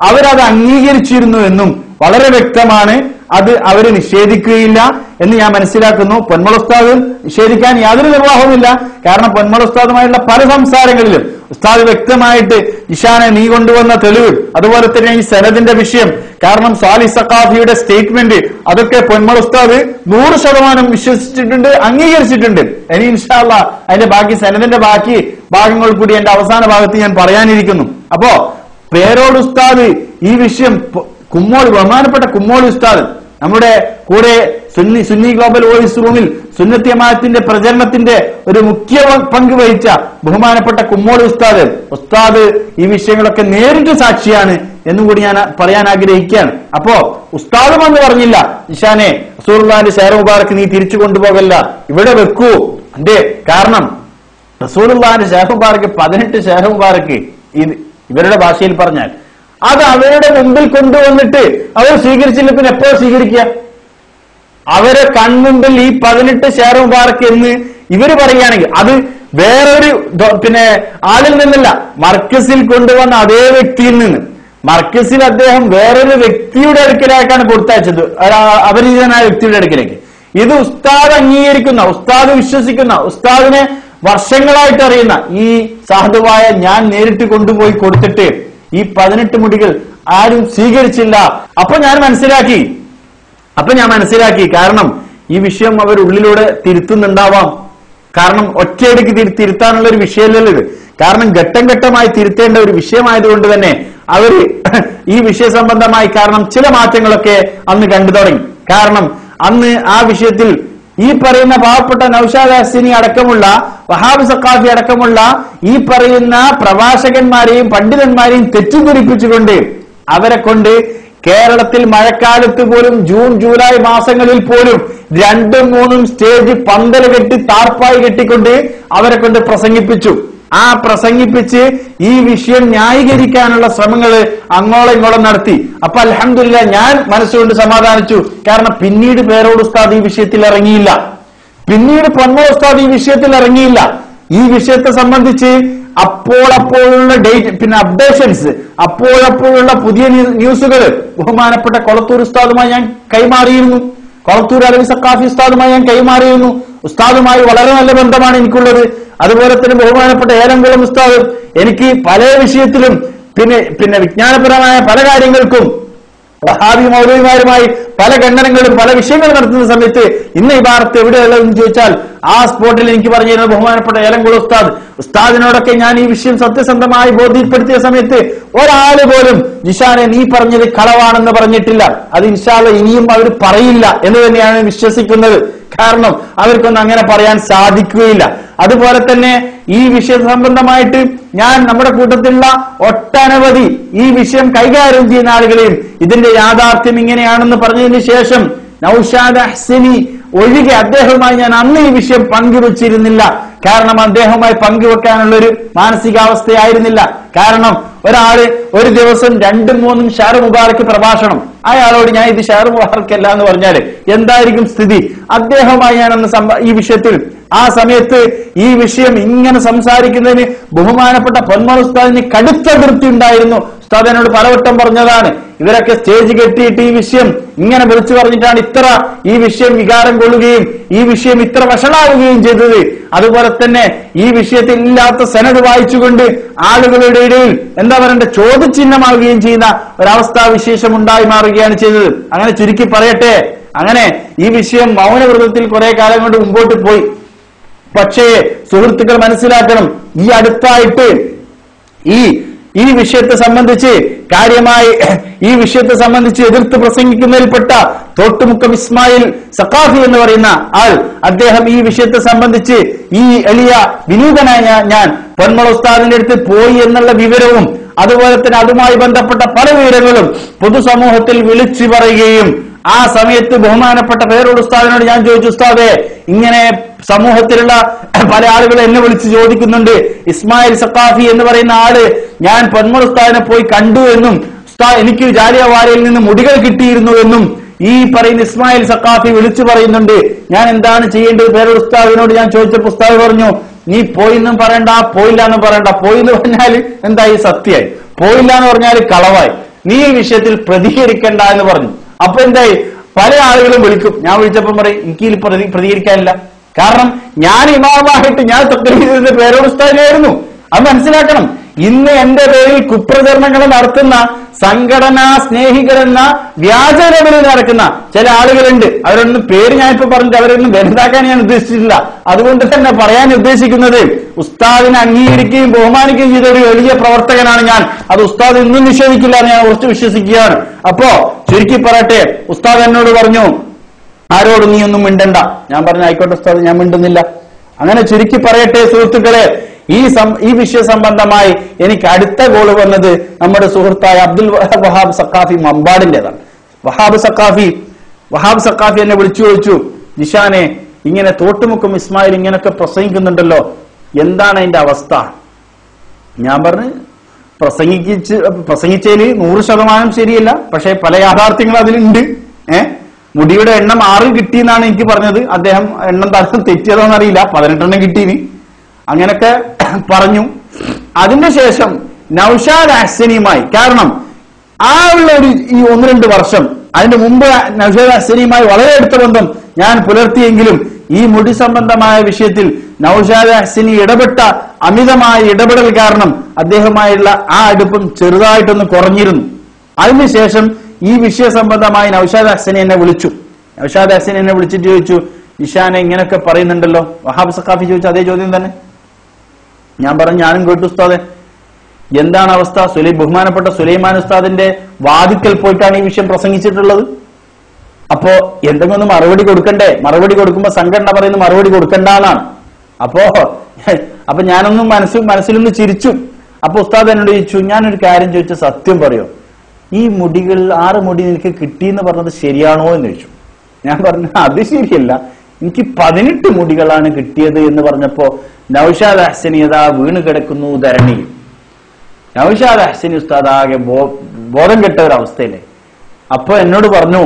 A: അവരത് അംഗീകരിച്ചിരുന്നു എന്നും വളരെ വ്യക്തമാണ് അത് അവർ നിഷേധിക്കുകയില്ല എന്ന് ഞാൻ മനസ്സിലാക്കുന്നു പൊന്മള ഉസ്താദ് നിഷേധിക്കാൻ യാതൊരു നിർവാഹവുമില്ല കാരണം പൊന്മള ഉസ്താദുമായുള്ള പല സംസാരങ്ങളിലും ഉസ്താദ് വ്യക്തമായിട്ട് ഇഷാനെ നീ കൊണ്ടുവന്ന തെളിവ് അതുപോലെ തന്നെ ഈ സനദിന്റെ വിഷയം കാരണം സാലി സക്കാഫിയുടെ സ്റ്റേറ്റ്മെന്റ് അതൊക്കെ പൊന്മള ഉസ്താദ് നൂറ് ശതമാനം വിശ്വസിച്ചിട്ടുണ്ട് അംഗീകരിച്ചിട്ടുണ്ട് ഇനി ഇൻഷാല്ല അതിന്റെ ബാക്കി സനദിന്റെ ബാക്കി ഭാഗങ്ങൾ കൂടി എന്റെ അവസാന ഭാഗത്ത് ഞാൻ പറയാനിരിക്കുന്നു അപ്പോ പേരോട് ഉസ്താദ് ഈ വിഷയം പ- കുമ്മോൾ ബഹുമാനപ്പെട്ട കുമ്മോൾ ഉസ്താദ് നമ്മുടെ കൂടെ സുന്നി സുന്നി ഗ്ലോബൽ വോയിസ് റൂമിൽ സുന്നത്തി ജമാഅത്തിന്റെ പ്രചരണത്തിന്റെ ഒരു മുഖ്യ പ- പങ്ക് വഹിച്ച ബഹുമാനപ്പെട്ട കുമ്മോൾ ഉസ്താദ് ഉസ്താദ് ഈ വിഷയങ്ങളൊക്കെ നേരിട്ട് സാക്ഷിയാണ് എന്നും കൂടി ഞാൻ പറയാൻ ആഗ്രഹിക്കുകയാണ് അപ്പോ ഉസ്താദും എന്ന് പറഞ്ഞില്ല ഇഷാനെ റസൂർലാന്റെ ഷെയർ മുബാറക്ക് നീ തിരിച്ചു കൊണ്ടുപോകല്ല ഇവിടെ വെക്കൂ എന്തേ കാരണം റസൂലുള്ളാന്റെ ഷെയർ മുബാറക്ക് പതിനെട്ട് ഷെയർ മുബാറക്ക് ഇത് ഇവരുടെ ഭാഷയിൽ പറഞ്ഞാൽ അത് അവരുടെ മുമ്പിൽ കൊണ്ടുവന്നിട്ട് അവർ സ്വീകരിച്ചില്ല പിന്നെ എപ്പോ സ്വീകരിക്കുക അവരെ കൺമുമ്പിൽ ഈ പതിനെട്ട് ഷെയർ മുബാറക്ക് എന്ന് ഇവര് പറയുകയാണെങ്കിൽ അത് വേറൊരു ദോ- പിന്നെ ആളിൽ നിന്നല്ല മർക്കസിൽ കൊണ്ടുവന്ന അതേ വ്യക്തിയിൽ നിന്ന് മർക്കസിൽ അദ്ദേഹം വേറൊരു വ്യക്തിയുടെ അടുക്കലേക്കാണ് കൊടുത്തയച്ചത് ഒരു അപരിചിതനായ വ്യക്തിയുടെ അടുക്കലേക്ക് ഇത് ഉസ്താദ് അംഗീകരിക്കുന്ന ഉസ്താദ് വിശ്വസിക്കുന്ന ഉസ്താദിനെ വർഷങ്ങളായിട്ട് അറിയുന്ന ഈ സാധുവായ ഞാൻ നേരിട്ട് കൊണ്ടുപോയി കൊടുത്തിട്ട് ഈ പതിനെട്ട് മുടികൾ ആരും സ്വീകരിച്ചില്ല അപ്പൊ ഞാൻ മനസ്സിലാക്കി അപ്പൊ ഞാൻ മനസ്സിലാക്കി കാരണം ഈ വിഷയം അവർ ഉള്ളിലൂടെ തിരുത്തുന്നുണ്ടാവാം കാരണം ഒറ്റയടിക്ക് തിരു- തിരുത്താനുള്ള ഒരു വിഷയമല്ലല്ലോ ഇത് കാരണം ഘട്ടം ഘട്ടമായി തിരുത്തേണ്ട ഒരു വിഷയമായതുകൊണ്ട് തന്നെ അവര് ഈ വിഷയ സംബന്ധമായി കാരണം ചില മാറ്റങ്ങളൊക്കെ അന്ന് കണ്ടു തുടങ്ങി കാരണം അന്ന് ആ വിഷയത്തിൽ ഈ പറയുന്ന പാവപ്പെട്ട നൌഷാദ് ഹസിനി അടക്കമുള്ള വഹാബ് സക്കാഫി അടക്കമുള്ള ഈ പറയുന്ന പ്രഭാഷകന്മാരെയും പണ്ഡിതന്മാരെയും തെറ്റിദ്ധരിപ്പിച്ചുകൊണ്ട് അവരെ കൊണ്ട് കേരളത്തിൽ മഴക്കാലത്ത് പോലും ജൂൺ ജൂലൈ മാസങ്ങളിൽ പോലും രണ്ടും മൂന്നും സ്റ്റേജ് പന്തൽ കെട്ടി താർപ്പായി കെട്ടിക്കൊണ്ട് അവരെ കൊണ്ട് പ്രസംഗിപ്പിച്ചു ആ പ്രസംഗിപ്പിച്ച് ഈ വിഷയം ന്യായീകരിക്കാനുള്ള ശ്രമങ്ങൾ അങ്ങോളം ഇങ്ങോളം നടത്തി അപ്പൊ അലഹമില്ല ഞാൻ മനസ്സുകൊണ്ട് സമാധാനിച്ചു കാരണം പിന്നീട് പേരോട് ഉസ്താദ് ഈ വിഷയത്തിൽ ഇറങ്ങിയില്ല പിന്നീട് പൊന്മ ഉസ്താദ് ഈ വിഷയത്തിൽ ഇറങ്ങിയില്ല ഈ വിഷയത്തെ സംബന്ധിച്ച് അപ്പോൾ അപ്പോഴുള്ള ഡേറ്റ് പിന്നെ അപ്ഡേഷൻസ് അപ്പോഴപ്പോഴുള്ള പുതിയ ന്യൂസുകൾ ബഹുമാനപ്പെട്ട കൊളത്തൂർ ഉസ്താദുമായി ഞാൻ കൈമാറിയിരുന്നു കൊളത്തൂർ അലവി സക്കാഫി ഉസ്താദുമായി ഞാൻ കൈമാറിയിരുന്നു ഉസ്താദുമായി വളരെ നല്ല ബന്ധമാണ് എനിക്കുള്ളത് അതുപോലെ തന്നെ ബഹുമാനപ്പെട്ട ഏലംകുളം ഉസ്താദ് എനിക്ക് പല വിഷയത്തിലും പിന്നെ പിന്നെ വിജ്ഞാനപരമായ പല കാര്യങ്ങൾക്കും വഹാബി മൗലവിമാരുമായി പല ഖണ്ഡനങ്ങളും പല വിഷയങ്ങളും നടത്തുന്ന സമയത്ത് ഇന്ന് ഈ ഭാരത്ത് എവിടെയുള്ളതെന്ന് ചോദിച്ചാൽ ആ സ്പോട്ടിൽ എനിക്ക് പറഞ്ഞു തരുന്ന ബഹുമാനപ്പെട്ട ഏലംകുളം ഉസ്താദ് ഉസ്താദിനോടൊക്കെ ഞാൻ ഈ വിഷയം സത്യസന്ധമായി ബോധ്യപ്പെടുത്തിയ സമയത്ത് ഒരാള് പോലും ജിഷാനെ നീ പറഞ്ഞത് കളവാണെന്ന് പറഞ്ഞിട്ടില്ല അത് ഇൻഷാല്ല ഇനിയും അവർ പറയില്ല എന്ന് തന്നെയാണ് വിശ്വസിക്കുന്നത് കാരണം അവർക്കൊന്നും അങ്ങനെ പറയാൻ സാധിക്കുകയില്ല അതുപോലെ തന്നെ ഈ വിഷയ സംബന്ധമായിട്ട് ഞാൻ നമ്മുടെ കൂട്ടത്തിലുള്ള ഒട്ടനവധി ഈ വിഷയം കൈകാര്യം ചെയ്യുന്ന ആളുകളെയും ഇതിന്റെ യാഥാർത്ഥ്യം ഇങ്ങനെയാണെന്ന് പറഞ്ഞതിന് ശേഷം നൌഷാദ് അഹ്സനി ഒഴികെ അദ്ദേഹവുമായി ഞാൻ അന്ന് ഈ വിഷയം പങ്കുവച്ചിരുന്നില്ല കാരണം അദ്ദേഹവുമായി പങ്കുവെക്കാനുള്ള ഒരു മാനസികാവസ്ഥയായിരുന്നില്ല കാരണം ഒരാള് ഒരു ദിവസം രണ്ടും മൂന്നും ഷാറ് മുബാറക്ക് പ്രഭാഷണം അയാളോട് ഞാൻ ഇത് ഷാറ് മുബാറക്കല്ല എന്ന് പറഞ്ഞാല് എന്തായിരിക്കും സ്ഥിതി അദ്ദേഹവുമായി ഞാൻ അന്ന് സംഭ- ഈ വിഷയത്തിൽ ആ സമയത്ത് ഈ വിഷയം ഇങ്ങനെ സംസാരിക്കുന്നതിന് ബഹുമാനപ്പെട്ട പൊന്മൾ ഉസ്താദിന് കടുത്ത വൃത്തി ഉണ്ടായിരുന്നു ഉസ്താദ് എന്നോട് പലവട്ടം പറഞ്ഞതാണ് ഇവരൊക്കെ സ്റ്റേജ് കെട്ടിയിട്ട് ഈ വിഷയം ഇങ്ങനെ വിളിച്ചു പറഞ്ഞിട്ടാണ് ഇത്ര ഈ വിഷയം വികാരം കൊള്ളുകയും ഈ വിഷയം ഇത്ര വഷളാവുകയും ചെയ്തത് അതുപോലെ തന്നെ ഈ വിഷയത്തിൽ ഇല്ലാത്ത സനത് വായിച്ചുകൊണ്ട് ആളുകളുടെ ഇടയിൽ എന്താ പറയണ്ട ചോദ്യചിഹ്നമാവുകയും ചെയ്യുന്ന ഒരവസ്ഥാ വിശേഷം ഉണ്ടായി മാറുകയാണ് ചെയ്തത് അങ്ങനെ ചുരുക്കി പറയട്ടെ അങ്ങനെ ഈ വിഷയം മൗനവ്രതത്തിൽ കുറെ കാലം കൊണ്ട് മുമ്പോട്ട് പോയി പക്ഷേ സുഹൃത്തുക്കൾ മനസ്സിലാക്കണം ഈ അടുത്തായിട്ട് ഈ ഈ വിഷയത്തെ സംബന്ധിച്ച് കാര്യമായി ഈ വിഷയത്തെ സംബന്ധിച്ച് എതിർത്ത് പ്രസംഗിക്കുന്നതിൽപ്പെട്ട തോട്ടുമുക്കം ഇസ്മായിൽ സക്കാഫി എന്ന് പറയുന്ന ആൾ അദ്ദേഹം ഈ വിഷയത്തെ സംബന്ധിച്ച് ഈ എളിയ വിനീതനായ ഞാൻ- ഞാൻ പൊന്മള ഉസ്താദിന്റെ അടുത്ത് പോയി എന്നുള്ള വിവരവും അതുപോലെ തന്നെ അതുമായി ബന്ധപ്പെട്ട പല വിവരങ്ങളും പൊതുസമൂഹത്തിൽ വിളിച്ചു പറയുകയും ആ സമയത്ത് ബഹുമാനപ്പെട്ട പേരോട് ഉസ്താദിനോട് ഞാൻ ചോദിച്ചു ഉസ്താദെ ഇങ്ങനെ സമൂഹത്തിലുള്ള പല ആളുകൾ എന്നെ വിളിച്ച് ചോദിക്കുന്നുണ്ട് ഇസ്മായിൽ സക്കാഫി എന്ന് പറയുന്ന ആള് ഞാൻ പൊന്മൾ ഉസ്താദിനെ പോയി കണ്ടു എന്നും ഉസ്താദ് എനിക്ക് ജാലിയവാലയിൽ നിന്ന് മുടികൾ കിട്ടിയിരുന്നു എന്നും ഈ പറയുന്ന ഇസ്മായിൽ സക്കാഫി വിളിച്ചു പറയുന്നുണ്ട് ഞാൻ എന്താണ് ചെയ്യേണ്ടത് പേരോട് ഉസ്താദിനോട് ഞാൻ ചോദിച്ചപ്പോൾ ഉസ്താദ് പറഞ്ഞു നീ പോയിന്നും പറയണ്ട പോയില്ല എന്നും പറയണ്ട പോയി എന്ന് പറഞ്ഞാൽ എന്തായി സത്യമായി പോയില്ല എന്ന് പറഞ്ഞാൽ കളവായി നീ ഈ വിഷയത്തിൽ പ്രതികരിക്കണ്ട എന്ന് പറഞ്ഞു അപ്പൊ എന്തായി പല ആളുകളും വിളിക്കും ഞാൻ വിളിച്ചപ്പം പറയും എനിക്ക് ഇതിൽ പ്രതി പ്രതികരിക്കാനില്ല കാരണം ഞാൻ ഇമാമായിട്ട് ഞാൻ തക്രീസിന്റെ പേരോട് സ്ഥാനായിരുന്നു അത് മനസ്സിലാക്കണം ഇന്ന് എന്റെ പേരിൽ കുപ്രചരണങ്ങൾ നടത്തുന്ന സംഘടനാ സ്നേഹികളെന്ന വ്യാജ ലെവലിൽ നടക്കുന്ന ചില ആളുകളുണ്ട് അവരൊന്നും പേര് ഞാനിപ്പോ പറഞ്ഞിട്ട് അവരൊന്നും വലുതാക്കാൻ ഞാൻ ഉദ്ദേശിച്ചിട്ടില്ല അതുകൊണ്ട് തന്നെ പറയാൻ ഉദ്ദേശിക്കുന്നത് ഉസ്താദിനെ അംഗീകരിക്കുകയും ബഹുമാനിക്കുകയും ചെയ്ത ഒരു വലിയ പ്രവർത്തകനാണ് ഞാൻ അത് ഉസ്താദ് ഇന്നും നിഷേധിക്കില്ല എന്ന് ഞാൻ ഉറച്ചു വിശ്വസിക്കുകയാണ് അപ്പോ ചുരുക്കി പറയട്ടെ ഉസ്താദ് എന്നോട് പറഞ്ഞു ആരോട് നീ ഒന്നും മിണ്ടണ്ട ഞാൻ പറഞ്ഞു ആയിക്കോട്ടെ ഉസ്താദ് ഞാൻ മിണ്ടുന്നില്ല അങ്ങനെ ചുരുക്കി പറയട്ടെ സുഹൃത്തുക്കളെ ഈ സം- ഈ വിഷയ സംബന്ധമായി എനിക്ക് അടുത്ത ഗോള് വന്നത് നമ്മുടെ സുഹൃത്തായ അബ്ദുൽ വഹ- വഹാബ് സക്കാഫി മമ്പാടിന്റേതാണ് വഹാബ് സക്കാഫി വഹാബ് സക്കാഫി എന്നെ വിളിച്ചു ചോദിച്ചു നിഷാനെ ഇങ്ങനെ തോട്ടുമുക്കും ഇസ്മായിൽ ഇങ്ങനൊക്കെ പ്രസംഗിക്കുന്നുണ്ടല്ലോ എന്താണ് അതിന്റെ അവസ്ഥ ഞാൻ പറഞ്ഞു പ്രസംഗിച്ച് പ്രസംഗിച്ചതിൽ നൂറ് ശതമാനം ശരിയല്ല പക്ഷെ പല യാഥാർത്ഥ്യങ്ങളും അതിലുണ്ട് ഏ മുടിയുടെ എണ്ണം ആറ് കിട്ടിയെന്നാണ് എനിക്ക് പറഞ്ഞത് അദ്ദേഹം എണ്ണം തലം തെറ്റിയതോന്ന് അറിയില്ല പതിനെട്ടെണ്ണം കിട്ടീന് അങ്ങനൊക്കെ പറഞ്ഞു അതിന്റെ ശേഷം നൌഷാദ് അഹ്സനിയുമായി കാരണം ആ ഉള്ള ഒരു ഈ ഒന്ന് രണ്ട് വർഷം അതിന്റെ മുമ്പ് നൌഷാദ് അഹ്സനിയുമായി വളരെ അടുത്ത ബന്ധം ഞാൻ പുലർത്തിയെങ്കിലും ഈ മുടി സംബന്ധമായ വിഷയത്തിൽ നൌഷാദ് അഹ്സനി ഇടപെട്ട അമിതമായ ഇടപെടൽ കാരണം അദ്ദേഹമായുള്ള ആ അടുപ്പം ചെറുതായിട്ടൊന്ന് കുറഞ്ഞിരുന്നു അതിനുശേഷം ഈ വിഷയ സംബന്ധമായി നൌഷാദ് ഹസനെ എന്നെ വിളിച്ചു നൌഷാദ് ഹസൻ എന്നെ വിളിച്ചിട്ട് ചോദിച്ചു ഇഷാനെ ഇങ്ങനെയൊക്കെ പറയുന്നുണ്ടല്ലോ വഹാബ് സഖാഫി ചോദിച്ചു അതേ ചോദ്യം തന്നെ ഞാൻ പറഞ്ഞു ഞാനും കേട്ടു ഉസ്താദെ എന്താണ് അവസ്ഥ സുലൈ ബഹുമാനപ്പെട്ട സുലൈമാൻ ഉസ്താദിന്റെ വാദിക്കൽ പോയിട്ടാണ് ഈ വിഷയം പ്രസംഗിച്ചിട്ടുള്ളത് അപ്പോ എന്തെങ്കിലും ഒന്ന് മറുപടി കൊടുക്കണ്ടേ മറുപടി കൊടുക്കുമ്പോ സംഘടന പറയുന്ന മറുപടി കൊടുക്കണ്ടെന്നാണ് അപ്പോ അപ്പൊ ഞാനൊന്നും മനസ്സിൽ മനസ്സിലൊന്ന് ചിരിച്ചു അപ്പൊ ഉസ്താദ് എന്നോട് ചോദിച്ചു ഞാനൊരു കാര്യം ചോദിച്ച സത്യം പറയോ ഈ മുടികൾ ആറ് മുടി നിനക്ക് കിട്ടിയെന്ന് പറഞ്ഞത് ശരിയാണോ എന്ന് ചോദിച്ചു ഞാൻ പറഞ്ഞു അത് ശരിയല്ല എനിക്ക് പതിനെട്ട് മുടികളാണ് കിട്ടിയത് എന്ന് പറഞ്ഞപ്പോ നൌഷാദ് ഹസനി അതാ വീണ് കിടക്കുന്നു ധരണിയിൽ നൌഷാദ് ഹസനി ഉസ്താദ് ആകെ ബോ- ബോധം കെട്ട ഒരു അവസ്ഥയിലെ അപ്പൊ എന്നോട് പറഞ്ഞു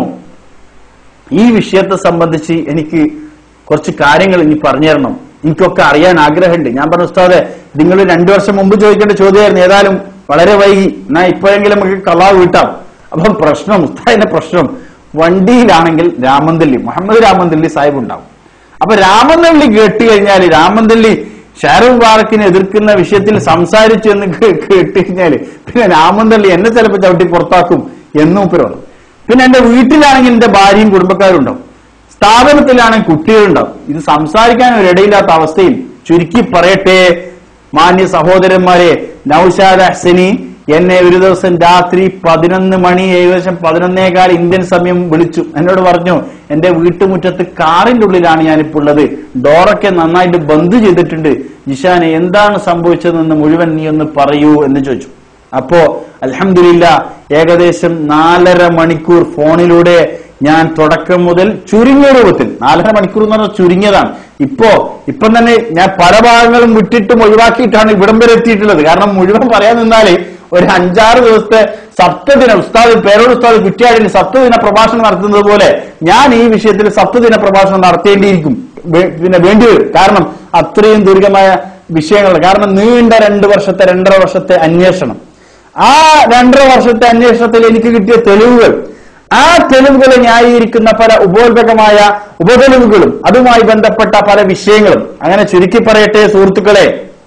A: ഈ വിഷയത്തെ സംബന്ധിച്ച് എനിക്ക് കുറച്ച് കാര്യങ്ങൾ ഇനി പറഞ്ഞു തരണം എനിക്കൊക്കെ അറിയാൻ ആഗ്രഹമുണ്ട് ഞാൻ പറഞ്ഞു ഉസ്താദെ നിങ്ങൾ രണ്ടു വർഷം മുമ്പ് ചോദിക്കേണ്ട ചോദ്യമായിരുന്നു ഏതായാലും വളരെ വൈകി എന്നാ ഇപ്പോഴെങ്കിലും നമുക്ക് കലാ വീട്ടാം അപ്പം പ്രശ്നം ഉസ്താദിന്റെ പ്രശ്നം വണ്ടിയിലാണെങ്കിൽ രാമന്തല്ലി മുഹമ്മദ് രാമന്തല്ലി സാഹിബ് ഉണ്ടാവും അപ്പൊ രാമന്തള്ളി കേട്ട് കഴിഞ്ഞാൽ രാമന്തള്ളി ഷാരൂഖ് മുബാറക്കിനെ എതിർക്കുന്ന വിഷയത്തിൽ സംസാരിച്ചു എന്ന് കേ- കേട്ട് കഴിഞ്ഞാല് പിന്നെ രാമന്തള്ളി എന്നെ ചിലപ്പോൾ ചവിട്ടി പുറത്താക്കും എന്നും ഉപ്പരവാണ് പിന്നെ എന്റെ വീട്ടിലാണെങ്കിൽ എന്റെ ഭാര്യയും കുടുംബക്കാരും ഉണ്ടാവും സ്ഥാപനത്തിലാണെങ്കിൽ കുട്ടികളുണ്ടാവും ഇത് സംസാരിക്കാൻ ഒരിടയില്ലാത്ത അവസ്ഥയിൽ ചുരുക്കി പറയട്ടെ മാന്യ സഹോദരന്മാരെ നൌഷാദ് അഹ്സനി എന്നെ ഒരു ദിവസം രാത്രി പതിനൊന്ന് മണി ഏകദേശം പതിനൊന്നേകാൽ ഇന്ത്യൻ സമയം വിളിച്ചു എന്നോട് പറഞ്ഞു എന്റെ വീട്ടുമുറ്റത്ത് കാറിന്റെ ഉള്ളിലാണ് ഞാനിപ്പോൾ ഉള്ളത് ഡോറൊക്കെ നന്നായിട്ട് ബന്ദ് ചെയ്തിട്ടുണ്ട് ജിഷാനെ എന്താണ് സംഭവിച്ചതെന്ന് മുഴുവൻ നീ ഒന്ന് പറയൂ എന്ന് ചോദിച്ചു അപ്പോ അൽഹംദുലില്ല ഏകദേശം നാലര മണിക്കൂർ ഫോണിലൂടെ ഞാൻ തുടക്കം മുതൽ ചുരുങ്ങിയ രൂപത്തിൽ നാലര മണിക്കൂർ എന്ന് പറഞ്ഞാൽ ചുരുങ്ങിയതാണ് ഇപ്പോ ഇപ്പം തന്നെ ഞാൻ പല ഭാഗങ്ങളും വിട്ടിട്ടും ഒഴിവാക്കിയിട്ടാണ് ഇവിടം വരെ എത്തിയിട്ടുള്ളത് കാരണം മുഴുവൻ പറയാൻ നിന്നാല് ഒരു അഞ്ചാറ് ദിവസത്തെ സപ്തദിന ഉസ്താദ് പേരോട് ഉസ്താദ് കുറ്റിയാടിന് സപ്തദിന പ്രഭാഷണം നടത്തുന്നത് പോലെ ഞാൻ ഈ വിഷയത്തിൽ സപ്തദിന പ്രഭാഷണം നടത്തേണ്ടിയിരിക്കും വേ- പിന്നെ വേണ്ടിവരും കാരണം അത്രയും ദീർഘമായ വിഷയങ്ങൾ കാരണം നീണ്ട രണ്ട് വർഷത്തെ രണ്ടര വർഷത്തെ അന്വേഷണം ആ രണ്ടര വർഷത്തെ അന്വേഷണത്തിൽ എനിക്ക് കിട്ടിയ തെളിവുകൾ ആ തെളിവുകളെ ന്യായീകരിക്കുന്ന പല ഉപോത്ഭകമായ ഉപതെളിവുകളും അതുമായി ബന്ധപ്പെട്ട പല വിഷയങ്ങളും അങ്ങനെ ചുരുക്കി പറയട്ടെ സുഹൃത്തുക്കളെ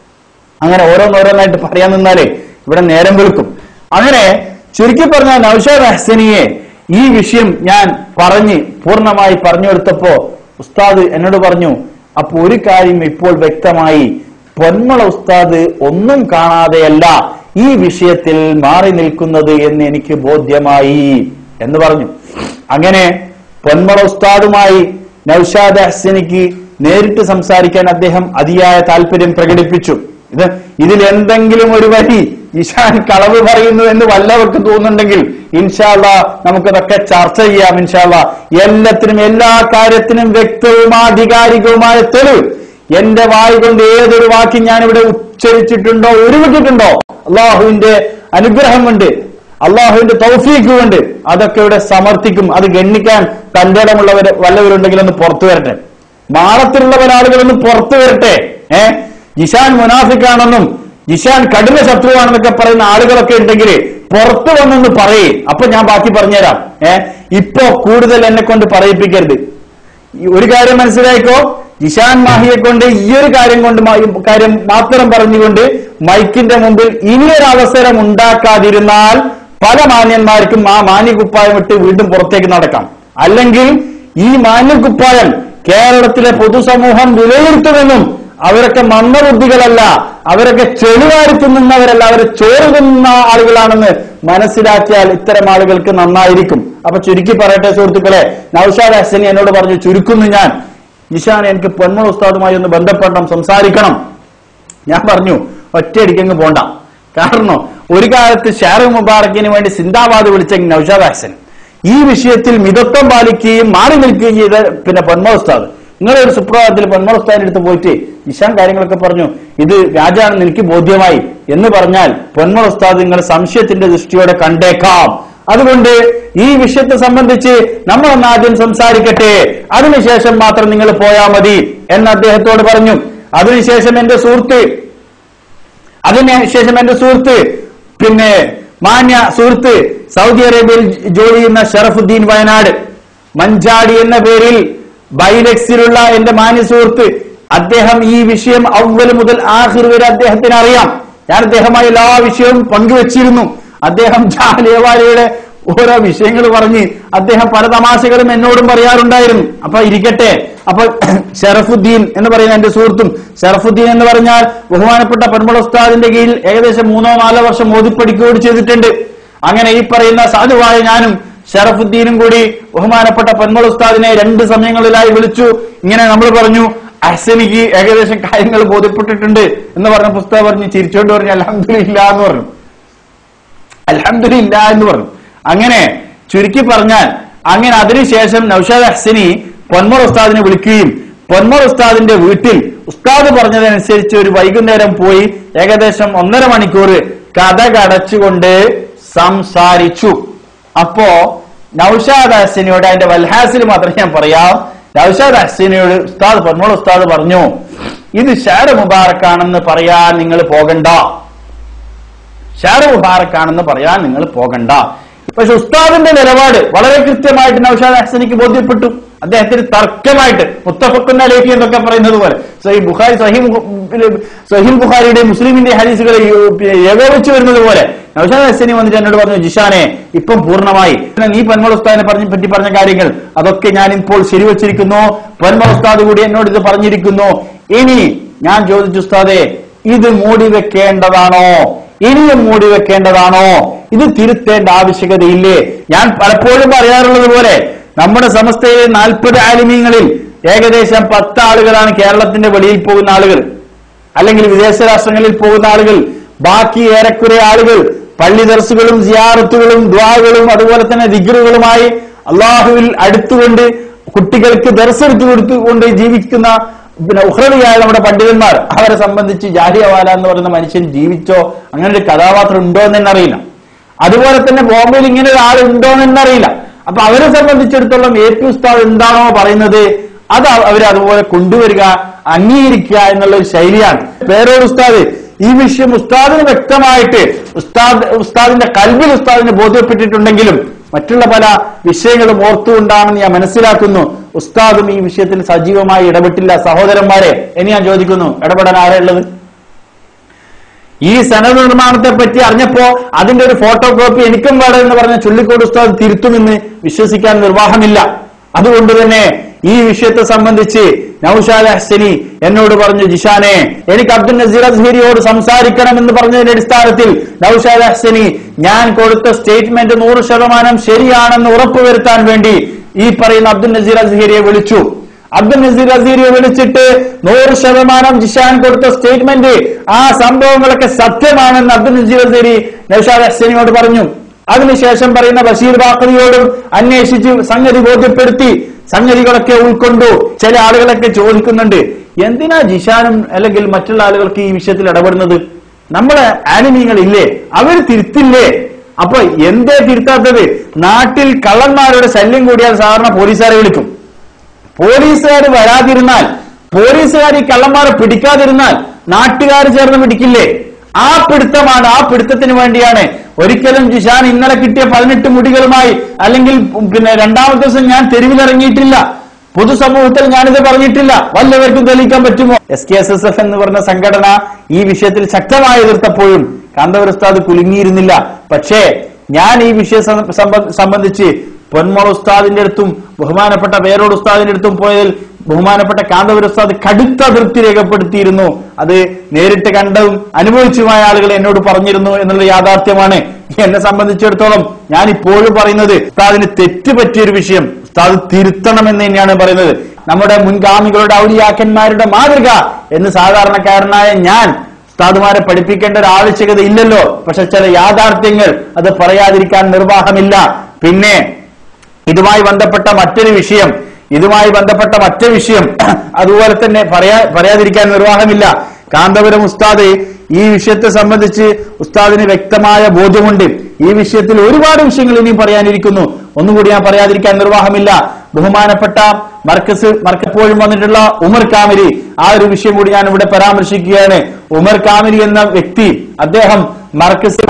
A: അങ്ങനെ ഓരോന്നോരോന്നായിട്ട് പറയാൻ നിന്നാലേ ഇവിടെ നേരം വെളുക്കും അങ്ങനെ ചുരുക്കി പറഞ്ഞ നൌഷാദ് ഹസനിയെ ഈ വിഷയം ഞാൻ പറഞ്ഞ് പൂർണ്ണമായി പറഞ്ഞു കൊടുത്തപ്പോ ഉസ്താദ് എന്നോട് പറഞ്ഞു അപ്പൊ ഒരു കാര്യം ഇപ്പോൾ വ്യക്തമായി പൊന്മള ഉസ്താദ് ഒന്നും കാണാതെയല്ല ഈ വിഷയത്തിൽ മാറി നിൽക്കുന്നത് എന്ന് എനിക്ക് ബോധ്യമായി എന്ന് പറഞ്ഞു അങ്ങനെ പൊന്മള ഉസ്താദുമായി നൌഷാദ് ഹസനിക്ക് നേരിട്ട് സംസാരിക്കാൻ അദ്ദേഹം അതിയായ താല്പര്യം പ്രകടിപ്പിച്ചു ഇത് ഇതിൽ എന്തെങ്കിലും ഒരു വരി ഇഷാൻ കളവ് പറയുന്നു എന്ന് വല്ലവർക്ക് തോന്നുന്നുണ്ടെങ്കിൽ ഇൻഷാല്ല നമുക്കതൊക്കെ ചർച്ച ചെയ്യാം ഇൻഷാല്ല എല്ലാത്തിനും എല്ലാ കാര്യത്തിനും വ്യക്തവും ആധികാരികവുമായ തെളിവ് എന്റെ വായി കൊണ്ട് ഏതൊരു വാക്ക് ഞാൻ ഇവിടെ ഉച്ചരിച്ചിട്ടുണ്ടോ ഉരുവിട്ടിട്ടുണ്ടോ അള്ളാഹുവിന്റെ അനുഗ്രഹം കൊണ്ട് അള്ളാഹുവിന്റെ തൗഫീക്ക് കൊണ്ട് അതൊക്കെ ഇവിടെ സമർത്ഥിക്കും അത് ഗണ്ണിക്കാൻ തന്റെ ഇടമുള്ളവർ വല്ലവരുണ്ടെങ്കിൽ ഒന്ന് പുറത്തു വരട്ടെ മാളത്തിലുള്ള ആളുകളൊന്ന് പുറത്തു വരട്ടെ ഏ ജിഷാൻ മുനാഫിക്കാണെന്നും ജിഷാൻ കഠിന ശത്രുവാണെന്നൊക്കെ പറയുന്ന ആളുകളൊക്കെ ഉണ്ടെങ്കിൽ പുറത്തു വന്നൊന്ന് പറയേ അപ്പൊ ഞാൻ ബാക്കി പറഞ്ഞുതരാം ഏ ഇപ്പോ കൂടുതൽ എന്നെ കൊണ്ട് പറയിപ്പിക്കരുത് ഈ ഒരു കാര്യം മനസ്സിലായിക്കോ ജിഷാൻ മാഹിയെ കൊണ്ട് ഈ ഒരു കാര്യം കൊണ്ട് മാ- കാര്യം മാത്രം പറഞ്ഞുകൊണ്ട് മൈക്കിന്റെ മുമ്പിൽ ഇനിയൊരു അവസരം ഉണ്ടാക്കാതിരുന്നാൽ പല മാന്യന്മാർക്കും ആ മാന്യകുപ്പായം ഇട്ട് വീണ്ടും പുറത്തേക്ക് നടക്കാം അല്ലെങ്കിൽ ഈ മാന്യകുപ്പായം കേരളത്തിലെ പൊതുസമൂഹം വിലയിരുത്തുമെന്നും അവരൊക്കെ മന്ദബുദ്ധികളല്ല അവരൊക്കെ ചെളിവാരി തിന്നുന്നവരല്ല അവർ ചോറ് തിന്നുന്ന ആളുകളാണെന്ന് മനസ്സിലാക്കിയാൽ ഇത്തരം ആളുകൾക്ക് നന്നായിരിക്കും അപ്പൊ ചുരുക്കി പറയട്ടെ സുഹൃത്തുക്കളെ നൌഷാദ് ഹസനി എന്നോട് പറഞ്ഞു ചുരുക്കുന്നു ഞാൻ നിഷാൻ എനിക്ക് പൊന്മൾ ഉസ്താദുമായി ഒന്ന് ബന്ധപ്പെടണം സംസാരിക്കണം ഞാൻ പറഞ്ഞു ഒറ്റയടിക്കങ്ങ് പോണ്ട കാരണം ഒരു കാലത്ത് ഷാറു മുബാറക്കിന് വേണ്ടി സിന്ദാബാദ് വിളിച്ച നൌഷാദ് ഹസൻ ഈ വിഷയത്തിൽ മിതത്വം പാലിക്കുകയും മാറി നിൽക്കുകയും ചെയ്ത പിന്നെ പൊന്മൾ ഉസ്താദ് നിങ്ങളെ ഒരു സുപ്രഭാതത്തിൽ പൊന്മൾ ഉസ്താദിന്റെ അടുത്ത് പോയിട്ട് നിഷാൻ കാര്യങ്ങളൊക്കെ പറഞ്ഞു ഇത് വ്യാജാണെന്ന് എനിക്ക് ബോധ്യമായി എന്ന് പറഞ്ഞാൽ പൊന്മൾ ഉസ്താദ് നിങ്ങൾ സംശയത്തിന്റെ ദൃഷ്ടിയോടെ കണ്ടേക്കാം അതുകൊണ്ട് ഈ വിഷയത്തെ സംബന്ധിച്ച് നമ്മൾ ഒന്ന് ആദ്യം സംസാരിക്കട്ടെ അതിനുശേഷം മാത്രം നിങ്ങൾ പോയാൽ മതി എന്ന് അദ്ദേഹത്തോട് പറഞ്ഞു അതിനുശേഷം എന്റെ സുഹൃത്ത് അതിനുശേഷം എന്റെ സുഹൃത്ത് പിന്നെ മാന്യ സുഹൃത്ത് സൗദി അറേബ്യയിൽ ജോലി ചെയ്യുന്ന ഷറഫുദ്ദീൻ വയനാട് മഞ്ചാടി എന്ന പേരിൽ ബൈലക്സിലുള്ള എന്റെ മാന്യ സുഹൃത്ത് അദ്ദേഹം ഈ വിഷയം അവല് മുതൽ ആഹിർ വരെ അദ്ദേഹത്തിന് അറിയാം ഞാൻ അദ്ദേഹമായി എല്ലാ വിഷയവും പങ്കുവച്ചിരുന്നു അദ്ദേഹം ജാലിയവാലയുടെ ഓരോ വിഷയങ്ങൾ പറഞ്ഞ് അദ്ദേഹം പല തമാശകളും എന്നോടും പറയാറുണ്ടായിരുന്നു അപ്പൊ ഇരിക്കട്ടെ അപ്പൊ ഷറഫുദ്ദീൻ എന്ന് പറയുന്ന എന്റെ സുഹൃത്തും ഷറഫുദ്ദീൻ എന്ന് പറഞ്ഞാൽ ബഹുമാനപ്പെട്ട പെൺമുള ഉസ്താദിന്റെ കീഴിൽ ഏകദേശം മൂന്നോ നാലോ വർഷം ഓതിപ്പടിക്കുകയോട് ചെയ്തിട്ടുണ്ട് അങ്ങനെ ഈ പറയുന്ന സാധുവായ ഞാനും ഷറഫുദ്ദീനും കൂടി ബഹുമാനപ്പെട്ട പെൺമുള ഉസ്താദിനെ രണ്ട് സമയങ്ങളിലായി വിളിച്ചു ഇങ്ങനെ നമ്മൾ പറഞ്ഞു അഹ്സനിക്ക് ഏകദേശം കാര്യങ്ങൾ ബോധ്യപ്പെട്ടിട്ടുണ്ട് എന്ന് പറഞ്ഞ പുസ്തകം പറഞ്ഞു ചിരിച്ചോണ്ട് പറഞ്ഞു അലഹമില്ല എന്ന് പറഞ്ഞു അലഹമില്ല എന്ന് പറഞ്ഞു അങ്ങനെ ചുരുക്കി പറഞ്ഞാൽ അങ്ങനെ അതിനുശേഷം നൌഷാദ് ഹസനി പൊന്മർ ഉസ്താദിനെ വിളിക്കുകയും പൊന്മർ ഉസ്താദിന്റെ വീട്ടിൽ ഉസ്താദ് പറഞ്ഞതനുസരിച്ച് ഒരു വൈകുന്നേരം പോയി ഏകദേശം ഒന്നര മണിക്കൂർ കഥ കടച്ചുകൊണ്ട് സംസാരിച്ചു അപ്പോ നൌഷാദ് ഹസനിയോട് അതിന്റെ വൽഹാസിൽ മാത്രം ഞാൻ പറയാം നൌഷാദ് ഹസനിയോട് ഉസ്താദ് പൊന്മർ ഉസ്താദ് പറഞ്ഞു ഇത് ഷാര മുബാറക്കാണെന്ന് പറയാൻ നിങ്ങൾ പോകണ്ട ഷാറ് മുബാറക്കാണെന്ന് പറയാൻ നിങ്ങൾ പോകണ്ട പക്ഷെ ഉസ്താദിന്റെ നിലപാട് വളരെ കൃത്യമായിട്ട് നൌഷാദ് ഹസനിക്ക് ബോധ്യപ്പെട്ടു അദ്ദേഹത്തിന് തർക്കമായിട്ട് മുത്തഫക്കുന്ന ലേഖി എന്നൊക്കെ പറയുന്നത് പോലെ സഹി ബുഖാരി സഹി സഹിൽ ബുഖാരിയുടെ മുസ്ലിമിന്റെ ഹരീസുകളെ ഏകോപിച്ചു വരുന്നത് പോലെ നൌഷാദ് ഹസനി വന്നിട്ട് എന്നോട് പറഞ്ഞു ജിഷാനെ ഇപ്പം പൂർണ്ണമായി പിന്നെ നീ പന്മൾ ഉസ്താദിനെ പറഞ്ഞ പറ്റി പറഞ്ഞ കാര്യങ്ങൾ അതൊക്കെ ഞാൻ ഇപ്പോൾ ശരിവച്ചിരിക്കുന്നു പന്മൾ ഉസ്താദ് കൂടി എന്നോട് ഇത് പറഞ്ഞിരിക്കുന്നു ഇനി ഞാൻ ചോദിച്ചു ഉസ്താദെ ഇത് മൂടി വെക്കേണ്ടതാണോ ഇനിയും മൂടി വെക്കേണ്ടതാണോ ഇത് തിരുത്തേണ്ട ആവശ്യകതയില്ലേ ഞാൻ പലപ്പോഴും പറയാറുള്ളത് പോലെ നമ്മുടെ സമസ്തയിലെ നാൽപ്പത് ആലിമീങ്ങളിൽ ഏകദേശം പത്ത് ആളുകളാണ് കേരളത്തിന്റെ വെളിയിൽ പോകുന്ന ആളുകൾ അല്ലെങ്കിൽ വിദേശ രാഷ്ട്രങ്ങളിൽ പോകുന്ന ആളുകൾ ബാക്കി ഏറെക്കുറെ ആളുകൾ പള്ളി ദർസുകളും സിയാറത്തുകളും ദ്വാകളും അതുപോലെ തന്നെ ദിഗ്റുകളുമായി അള്ളാഹുവിൽ അടുത്തുകൊണ്ട് കുട്ടികൾക്ക് ദർശെടുത്തു കൊടുത്തുകൊണ്ട് ജീവിക്കുന്ന പിന്നെ ഉഹ്രവിയായ നമ്മുടെ പണ്ഡിതന്മാർ അവരെ സംബന്ധിച്ച് ജാഹിയവാല എന്ന് പറയുന്ന മനുഷ്യൻ ജീവിച്ചോ അങ്ങനെ ഒരു കഥാപാത്രം ഉണ്ടോ എന്ന് തന്നെ അറിയില്ല അതുപോലെ തന്നെ ബോംബെയിൽ ഇങ്ങനെ ഒരാൾ ഉണ്ടോ എന്ന് തന്നെ അറിയില്ല അപ്പൊ അവരെ സംബന്ധിച്ചിടത്തോളം എ പി ഉസ്താദ് എന്താണോ പറയുന്നത് അത് അവർ അതുപോലെ കൊണ്ടുവരിക അംഗീകരിക്കുക എന്നുള്ള ഒരു ശൈലിയാണ് പേരോട് ഉസ്താദ് ഈ വിഷയം ഉസ്താദിന് വ്യക്തമായിട്ട് ഉസ്താദ് ഉസ്താദിന്റെ കൽബിൽ ഉസ്താദിന് ബോധ്യപ്പെട്ടിട്ടുണ്ടെങ്കിലും മറ്റുള്ള പല വിഷയങ്ങളും ഓർത്തുകൊണ്ടാണെന്ന് ഞാൻ മനസ്സിലാക്കുന്നു ഉസ്താദും ഈ വിഷയത്തിൽ സജീവമായി ഇടപെട്ടില്ല സഹോദരന്മാരെ ഇനി ഞാൻ ചോദിക്കുന്നു ഇടപെടാൻ ആരാ ഉള്ളത് ഈ സനത് നിർമ്മാണത്തെ പറ്റി അറിഞ്ഞപ്പോ അതിന്റെ ഒരു ഫോട്ടോ കോപ്പി എനിക്കും വേണം എന്ന് പറഞ്ഞ ചുള്ളിക്കോട് ഉസ്താദ് തിരുത്തുമെന്ന് വിശ്വസിക്കാൻ നിർവാഹമില്ല അതുകൊണ്ട് തന്നെ ഈ വിഷയത്തെ സംബന്ധിച്ച് നൌഷാദ് ഹസനി എന്നോട് പറഞ്ഞു ജിഷാനെ എനിക്ക് അബ്ദുൽ നസീർ അസ്ഹരിയോട് സംസാരിക്കണം എന്ന് പറഞ്ഞതിന്റെ അടിസ്ഥാനത്തിൽ നൌഷാദ് ഹസനി ഞാൻ കൊടുത്ത സ്റ്റേറ്റ്മെന്റ് നൂറ് ശതമാനം ശരിയാണെന്ന് ഉറപ്പുവരുത്താൻ വേണ്ടി ഈ പറയുന്ന അബ്ദുൽ നസീർ അസ്ഹരിയെ വിളിച്ചു അബ്ദുൽ നസീർ അസീറിയെ വിളിച്ചിട്ട് നൂറ് ശതമാനം ജിഷാൻ കൊടുത്ത സ്റ്റേറ്റ്മെന്റ് ആ സംഭവങ്ങളൊക്കെ സത്യമാണെന്ന് അബ്ദുൽ നസീർ അസീറി നൌഷാദ് ഹസനിയോട് പറഞ്ഞു അതിനുശേഷം പറയുന്ന ബഷീർ ബാക്കറിയോടും അന്വേഷിച്ച് സംഗതി ബോധ്യപ്പെടുത്തി സംഗതികളൊക്കെ ഉൾക്കൊണ്ടു ചില ആളുകളൊക്കെ ചോദിക്കുന്നുണ്ട് എന്തിനാ ജിഷാനും അല്ലെങ്കിൽ മറ്റുള്ള ആളുകൾക്ക് ഈ വിഷയത്തിൽ ഇടപെടുന്നത് നമ്മളെ ആനിമീങ്ങൾ ഇല്ലേ അവർ തിരുത്തില്ലേ അപ്പൊ എന്തേ തിരുത്താത്തത് നാട്ടിൽ കള്ളന്മാരുടെ ശല്യം കൂടിയാൽ സാധാരണ പോലീസുകാരെ വിളിക്കും പോലീസുകാർ വരാതിരുന്നാൽ പോലീസുകാർ ഈ കള്ളന്മാരെ പിടിക്കാതിരുന്നാൽ നാട്ടുകാർ ചേർന്ന് പിടിക്കില്ലേ ആ പിടുത്തമാണ് ആ പിടുത്തത്തിന് വേണ്ടിയാണ് ഒരിക്കലും ജിഷാൻ ഇന്നലെ കിട്ടിയ പതിനെട്ട് മുടികളുമായി അല്ലെങ്കിൽ പിന്നെ രണ്ടാമത്തെ ദിവസം ഞാൻ തെരുവിലിറങ്ങിയിട്ടില്ല പൊതുസമൂഹത്തിൽ ഞാനിത് പറഞ്ഞിട്ടില്ല വല്ലവർക്കും തെളിയിക്കാൻ പറ്റുമോ S K S S F എന്ന് പറഞ്ഞ സംഘടന ഈ വിഷയത്തിൽ ശക്തമായി എതിർത്തപ്പോഴും കാന്തപുര ഉസ്താദ് കുലുങ്ങിയിരുന്നില്ല പക്ഷേ ഞാൻ ഈ വിഷയം സം- സംബ- സംബന്ധിച്ച് പൊന്മോൾ ഉസ്താദിന്റെ അടുത്തും ബഹുമാനപ്പെട്ട വേരോട് ഉസ്താദിന്റെ അടുത്തും പോയതിൽ ബഹുമാനപ്പെട്ട കാന്തപുര ഉസ്താദ് കടുത്ത അതൃപ്തി രേഖപ്പെടുത്തിയിരുന്നു അത് നേരിട്ട് കണ്ടതും അനുഭവിച്ചുമായ ആളുകൾ എന്നോട് പറഞ്ഞിരുന്നു എന്നുള്ള യാഥാർത്ഥ്യമാണ് എന്നെ സംബന്ധിച്ചിടത്തോളം ഞാൻ ഇപ്പോഴും പറയുന്നത് ഉസ്താദിന് തെറ്റ് പറ്റിയൊരു വിഷയം ഉസ്താദ് തിരുത്തണമെന്ന് തന്നെയാണ് പറയുന്നത് നമ്മുടെ മുൻഗാമികളുടെ ഔലിയാക്കന്മാരുടെ മാതൃക എന്ന് സാധാരണക്കാരനായ ഞാൻ ഉസ്താദുമാരെ പഠിപ്പിക്കേണ്ട ഒരു ആവശ്യകത ഇല്ലല്ലോ പക്ഷെ ചില യാഥാർത്ഥ്യങ്ങൾ അത് പറയാതിരിക്കാൻ നിർവാഹമില്ല പിന്നെ ഇതുമായി ബന്ധപ്പെട്ട മറ്റൊരു വിഷയം ഇതുമായി ബന്ധപ്പെട്ട മറ്റൊരു വിഷയം അതുപോലെ തന്നെ പറയാ പറയാതിരിക്കാൻ നിർവാഹമില്ല കാന്തപുരം ഉസ്താദ് ഈ വിഷയത്തെ സംബന്ധിച്ച് ഉസ്താദിന് വ്യക്തമായ ബോധ്യമുണ്ട് ഈ വിഷയത്തിൽ ഒരുപാട് വിഷയങ്ങൾ ഇനിയും പറയാനിരിക്കുന്നു ഒന്നുകൂടി ഞാൻ പറയാതിരിക്കാൻ നിർവാഹമില്ല ബഹുമാനപ്പെട്ട മർക്കസ് മർക്കപ്പോഴും വന്നിട്ടുള്ള ഉമർ കാമിരി ആ ഒരു വിഷയം കൂടി ഞാൻ ഇവിടെ പരാമർശിക്കുകയാണ് ഉമർ കാമിരി എന്ന വ്യക്തി അദ്ദേഹം മർക്കസ്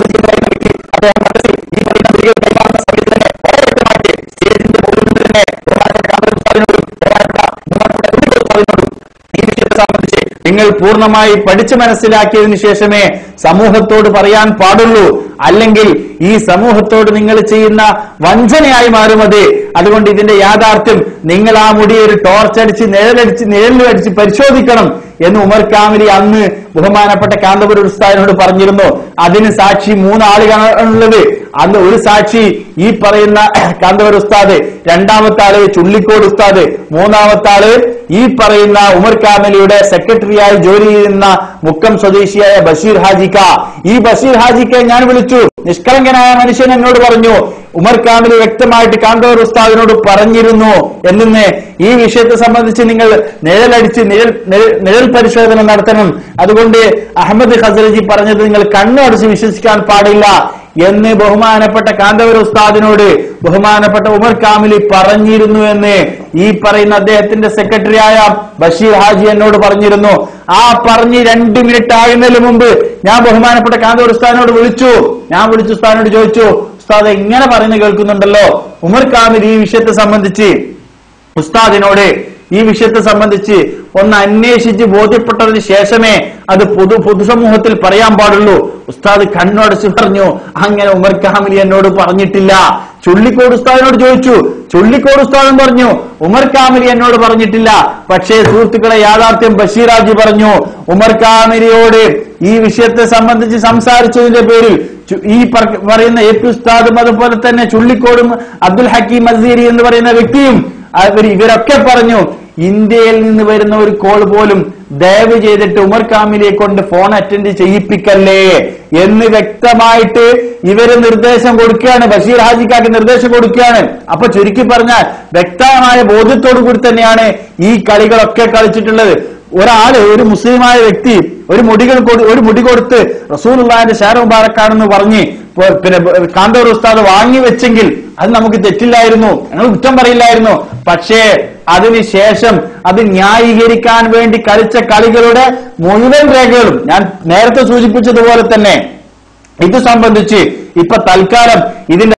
A: അദ്ദേഹം മർക്കസിൽ ഈ പറയുന്ന സ്ത്രീകൾ കൈമാറുന്ന സമയത്ത് തന്നെ വളരെ വ്യക്തമായിട്ട് സ്റ്റേജിന്റെ മുകളിൽ നിന്ന് തന്നെ ബഹുമാനപ്പെട്ട കാന്തപുരം ഉസ്താദിനോടും ബഹുമാനപ്പെട്ട ബഹുമാനപ്പെട്ട ഉണ്ണിക്കുട്ടൻ ഉസ്താദിനോടും ഈ വിഷയത്തെ സംബന്ധിച്ച് നിങ്ങൾ പൂർണ്ണമായി പഠിച്ചു മനസ്സിലാക്കിയതിനു ശേഷമേ സമൂഹത്തോട് പറയാൻ പാടുള്ളൂ അല്ലെങ്കിൽ ഈ സമൂഹത്തോട് നിങ്ങൾ ചെയ്യുന്ന വഞ്ചനയായി മാറും അത് അതുകൊണ്ട് ഇതിന്റെ യാഥാർത്ഥ്യം നിങ്ങൾ ആ മുടി ഒരു ടോർച്ചടിച്ച് നിഴലടിച്ച് നിഴലിലടിച്ച് പരിശോധിക്കണം എന്ന് ഉമർ കാമിലി അന്ന് ബഹുമാനപ്പെട്ട കാന്തപുര ഉസ്താദിനോട് പറഞ്ഞിരുന്നു അതിന് സാക്ഷി മൂന്നാളുകളാണുള്ളത് അന്ന് ഒരു സാക്ഷി ഈ പറയുന്ന കാന്തപുര ഉസ്താദ് രണ്ടാമത്തെ ആള് ചുള്ളിക്കോട് ഉസ്താദ് മൂന്നാമത്തെ ആള് ഈ പറയുന്ന ഉമർ കാമലിയുടെ സെക്രട്ടറിയായി ജോലി ചെയ്യുന്ന മുക്കം സ്വദേശിയായ ബഷീർ ഹാജിക്ക ഈ ബഷീർ ഹാജിക്കെ ഞാൻ വിളിച്ചു നിഷ്കളങ്കനായ മനുഷ്യൻ എന്നോട് പറഞ്ഞു ഉമർ കാമിലി വ്യക്തമായിട്ട് കാന്തോർ ഉസ്താദിനോട് പറഞ്ഞിരുന്നു എന്നിന്ന് ഈ വിഷയത്തെ സംബന്ധിച്ച് നിങ്ങൾ നിഴലടിച്ച് നിഴൽ നിഴൽ- നിഴൽ പരിശോധന നടത്തണം അതുകൊണ്ട് അഹമ്മദ് ഖസറജി പറഞ്ഞത് നിങ്ങൾ കണ്ണടച്ച് വിശ്വസിക്കാൻ പാടില്ല എന്ന് ബഹുമാനപ്പെട്ട കാന്തവര ഉസ്താദിനോട് ബഹുമാനപ്പെട്ട ഉമർ കാമിലി പറഞ്ഞിരുന്നു എന്ന് ഈ പറയുന്ന അദ്ദേഹത്തിന്റെ സെക്രട്ടറിയായ ബഷീർ ഹാജി എന്നോട് പറഞ്ഞിരുന്നു ആ പറഞ്ഞ് രണ്ട് മിനിറ്റ് ആകുന്നതിന് മുമ്പ് ഞാൻ ബഹുമാനപ്പെട്ട കാന്തവർ ഉസ്താദിനോട് വിളിച്ചു ഞാൻ വിളിച്ചു ഉസ്താദിനോട് ചോദിച്ചു ഉസ്താദ് എങ്ങനെ പറയുന്നത് കേൾക്കുന്നുണ്ടല്ലോ ഉമർ കാമിൽ ഈ വിഷയത്തെ സംബന്ധിച്ച് ഉസ്താദിനോട് ഈ വിഷയത്തെ സംബന്ധിച്ച് ഒന്ന് അന്വേഷിച്ച് ബോധ്യപ്പെട്ടതിന് ശേഷമേ അത് പൊതു പൊതുസമൂഹത്തിൽ പറയാൻ പാടുള്ളൂ ഉസ്താദ് കണ്ണടച്ച് പറഞ്ഞു അങ്ങനെ ഉമർ കാമിലി എന്നോട് പറഞ്ഞിട്ടില്ല ചുള്ളിക്കോട് ഉസ്താദിനോട് ചോദിച്ചു ചുള്ളിക്കോട് ഉസ്താദും പറഞ്ഞു ഉമർ കാമിലി എന്നോട് പറഞ്ഞിട്ടില്ല പക്ഷേ സുഹൃത്തുക്കളെ യാഥാർത്ഥ്യം ബഷീറാജി പറഞ്ഞു ഉമർ കാമിലിയോട് ഈ വിഷയത്തെ സംബന്ധിച്ച് സംസാരിച്ചതിന്റെ പേരിൽ ചു- ഈ പറ- പറയുന്ന എ പി ഉസ്താദും അതുപോലെ തന്നെ ചുള്ളിക്കോടും അബ്ദുൽ ഹക്കീം അസീരി എന്ന് പറയുന്ന വ്യക്തിയും അവർ ഇവരൊക്കെ പറഞ്ഞു ഇന്ത്യയിൽ നിന്ന് വരുന്ന ഒരു കോൾ പോലും ദയവ് ചെയ്തിട്ട് ഉമർ കാമിലിയെ കൊണ്ട് ഫോൺ അറ്റൻഡ് ചെയ്യിപ്പിക്കല്ലേ എന്ന് വ്യക്തമായിട്ട് ഇവര് നിർദ്ദേശം കൊടുക്കുകയാണ് ബഷീർ ഹാജിക്കാക്ക് നിർദ്ദേശം കൊടുക്കുകയാണ് അപ്പൊ ചുരുക്കി പറഞ്ഞാൽ വ്യക്തമായ ബോധ്യത്തോടു കൂടി തന്നെയാണ് ഈ കളികളൊക്കെ കളിച്ചിട്ടുള്ളത് ഒരാള് ഒരു മുസ്ലിമായ വ്യക്തി ഒരു മുടികൾ കൊടു- ഒരു മുടി കൊടുത്ത് റസൂലുള്ളാഹിന്റെ ഷാർ മുബാറക്കാണെന്ന് പറഞ്ഞ് പോ- പിന്നെ കാന്തോർ ഉസ്താദ് വാങ്ങി വെച്ചെങ്കിൽ അത് നമുക്ക് തെറ്റില്ലായിരുന്നു ഞങ്ങൾ കുറ്റം പറയില്ലായിരുന്നു പക്ഷേ അതിനുശേഷം അത് ന്യായീകരിക്കാൻ വേണ്ടി കളിച്ച കളികളുടെ മുഴുവൻ രേഖകളും ഞാൻ നേരത്തെ സൂചിപ്പിച്ചതുപോലെ തന്നെ ഇത് സംബന്ധിച്ച് ഇപ്പൊ തൽക്കാലം ഇതിന്റെ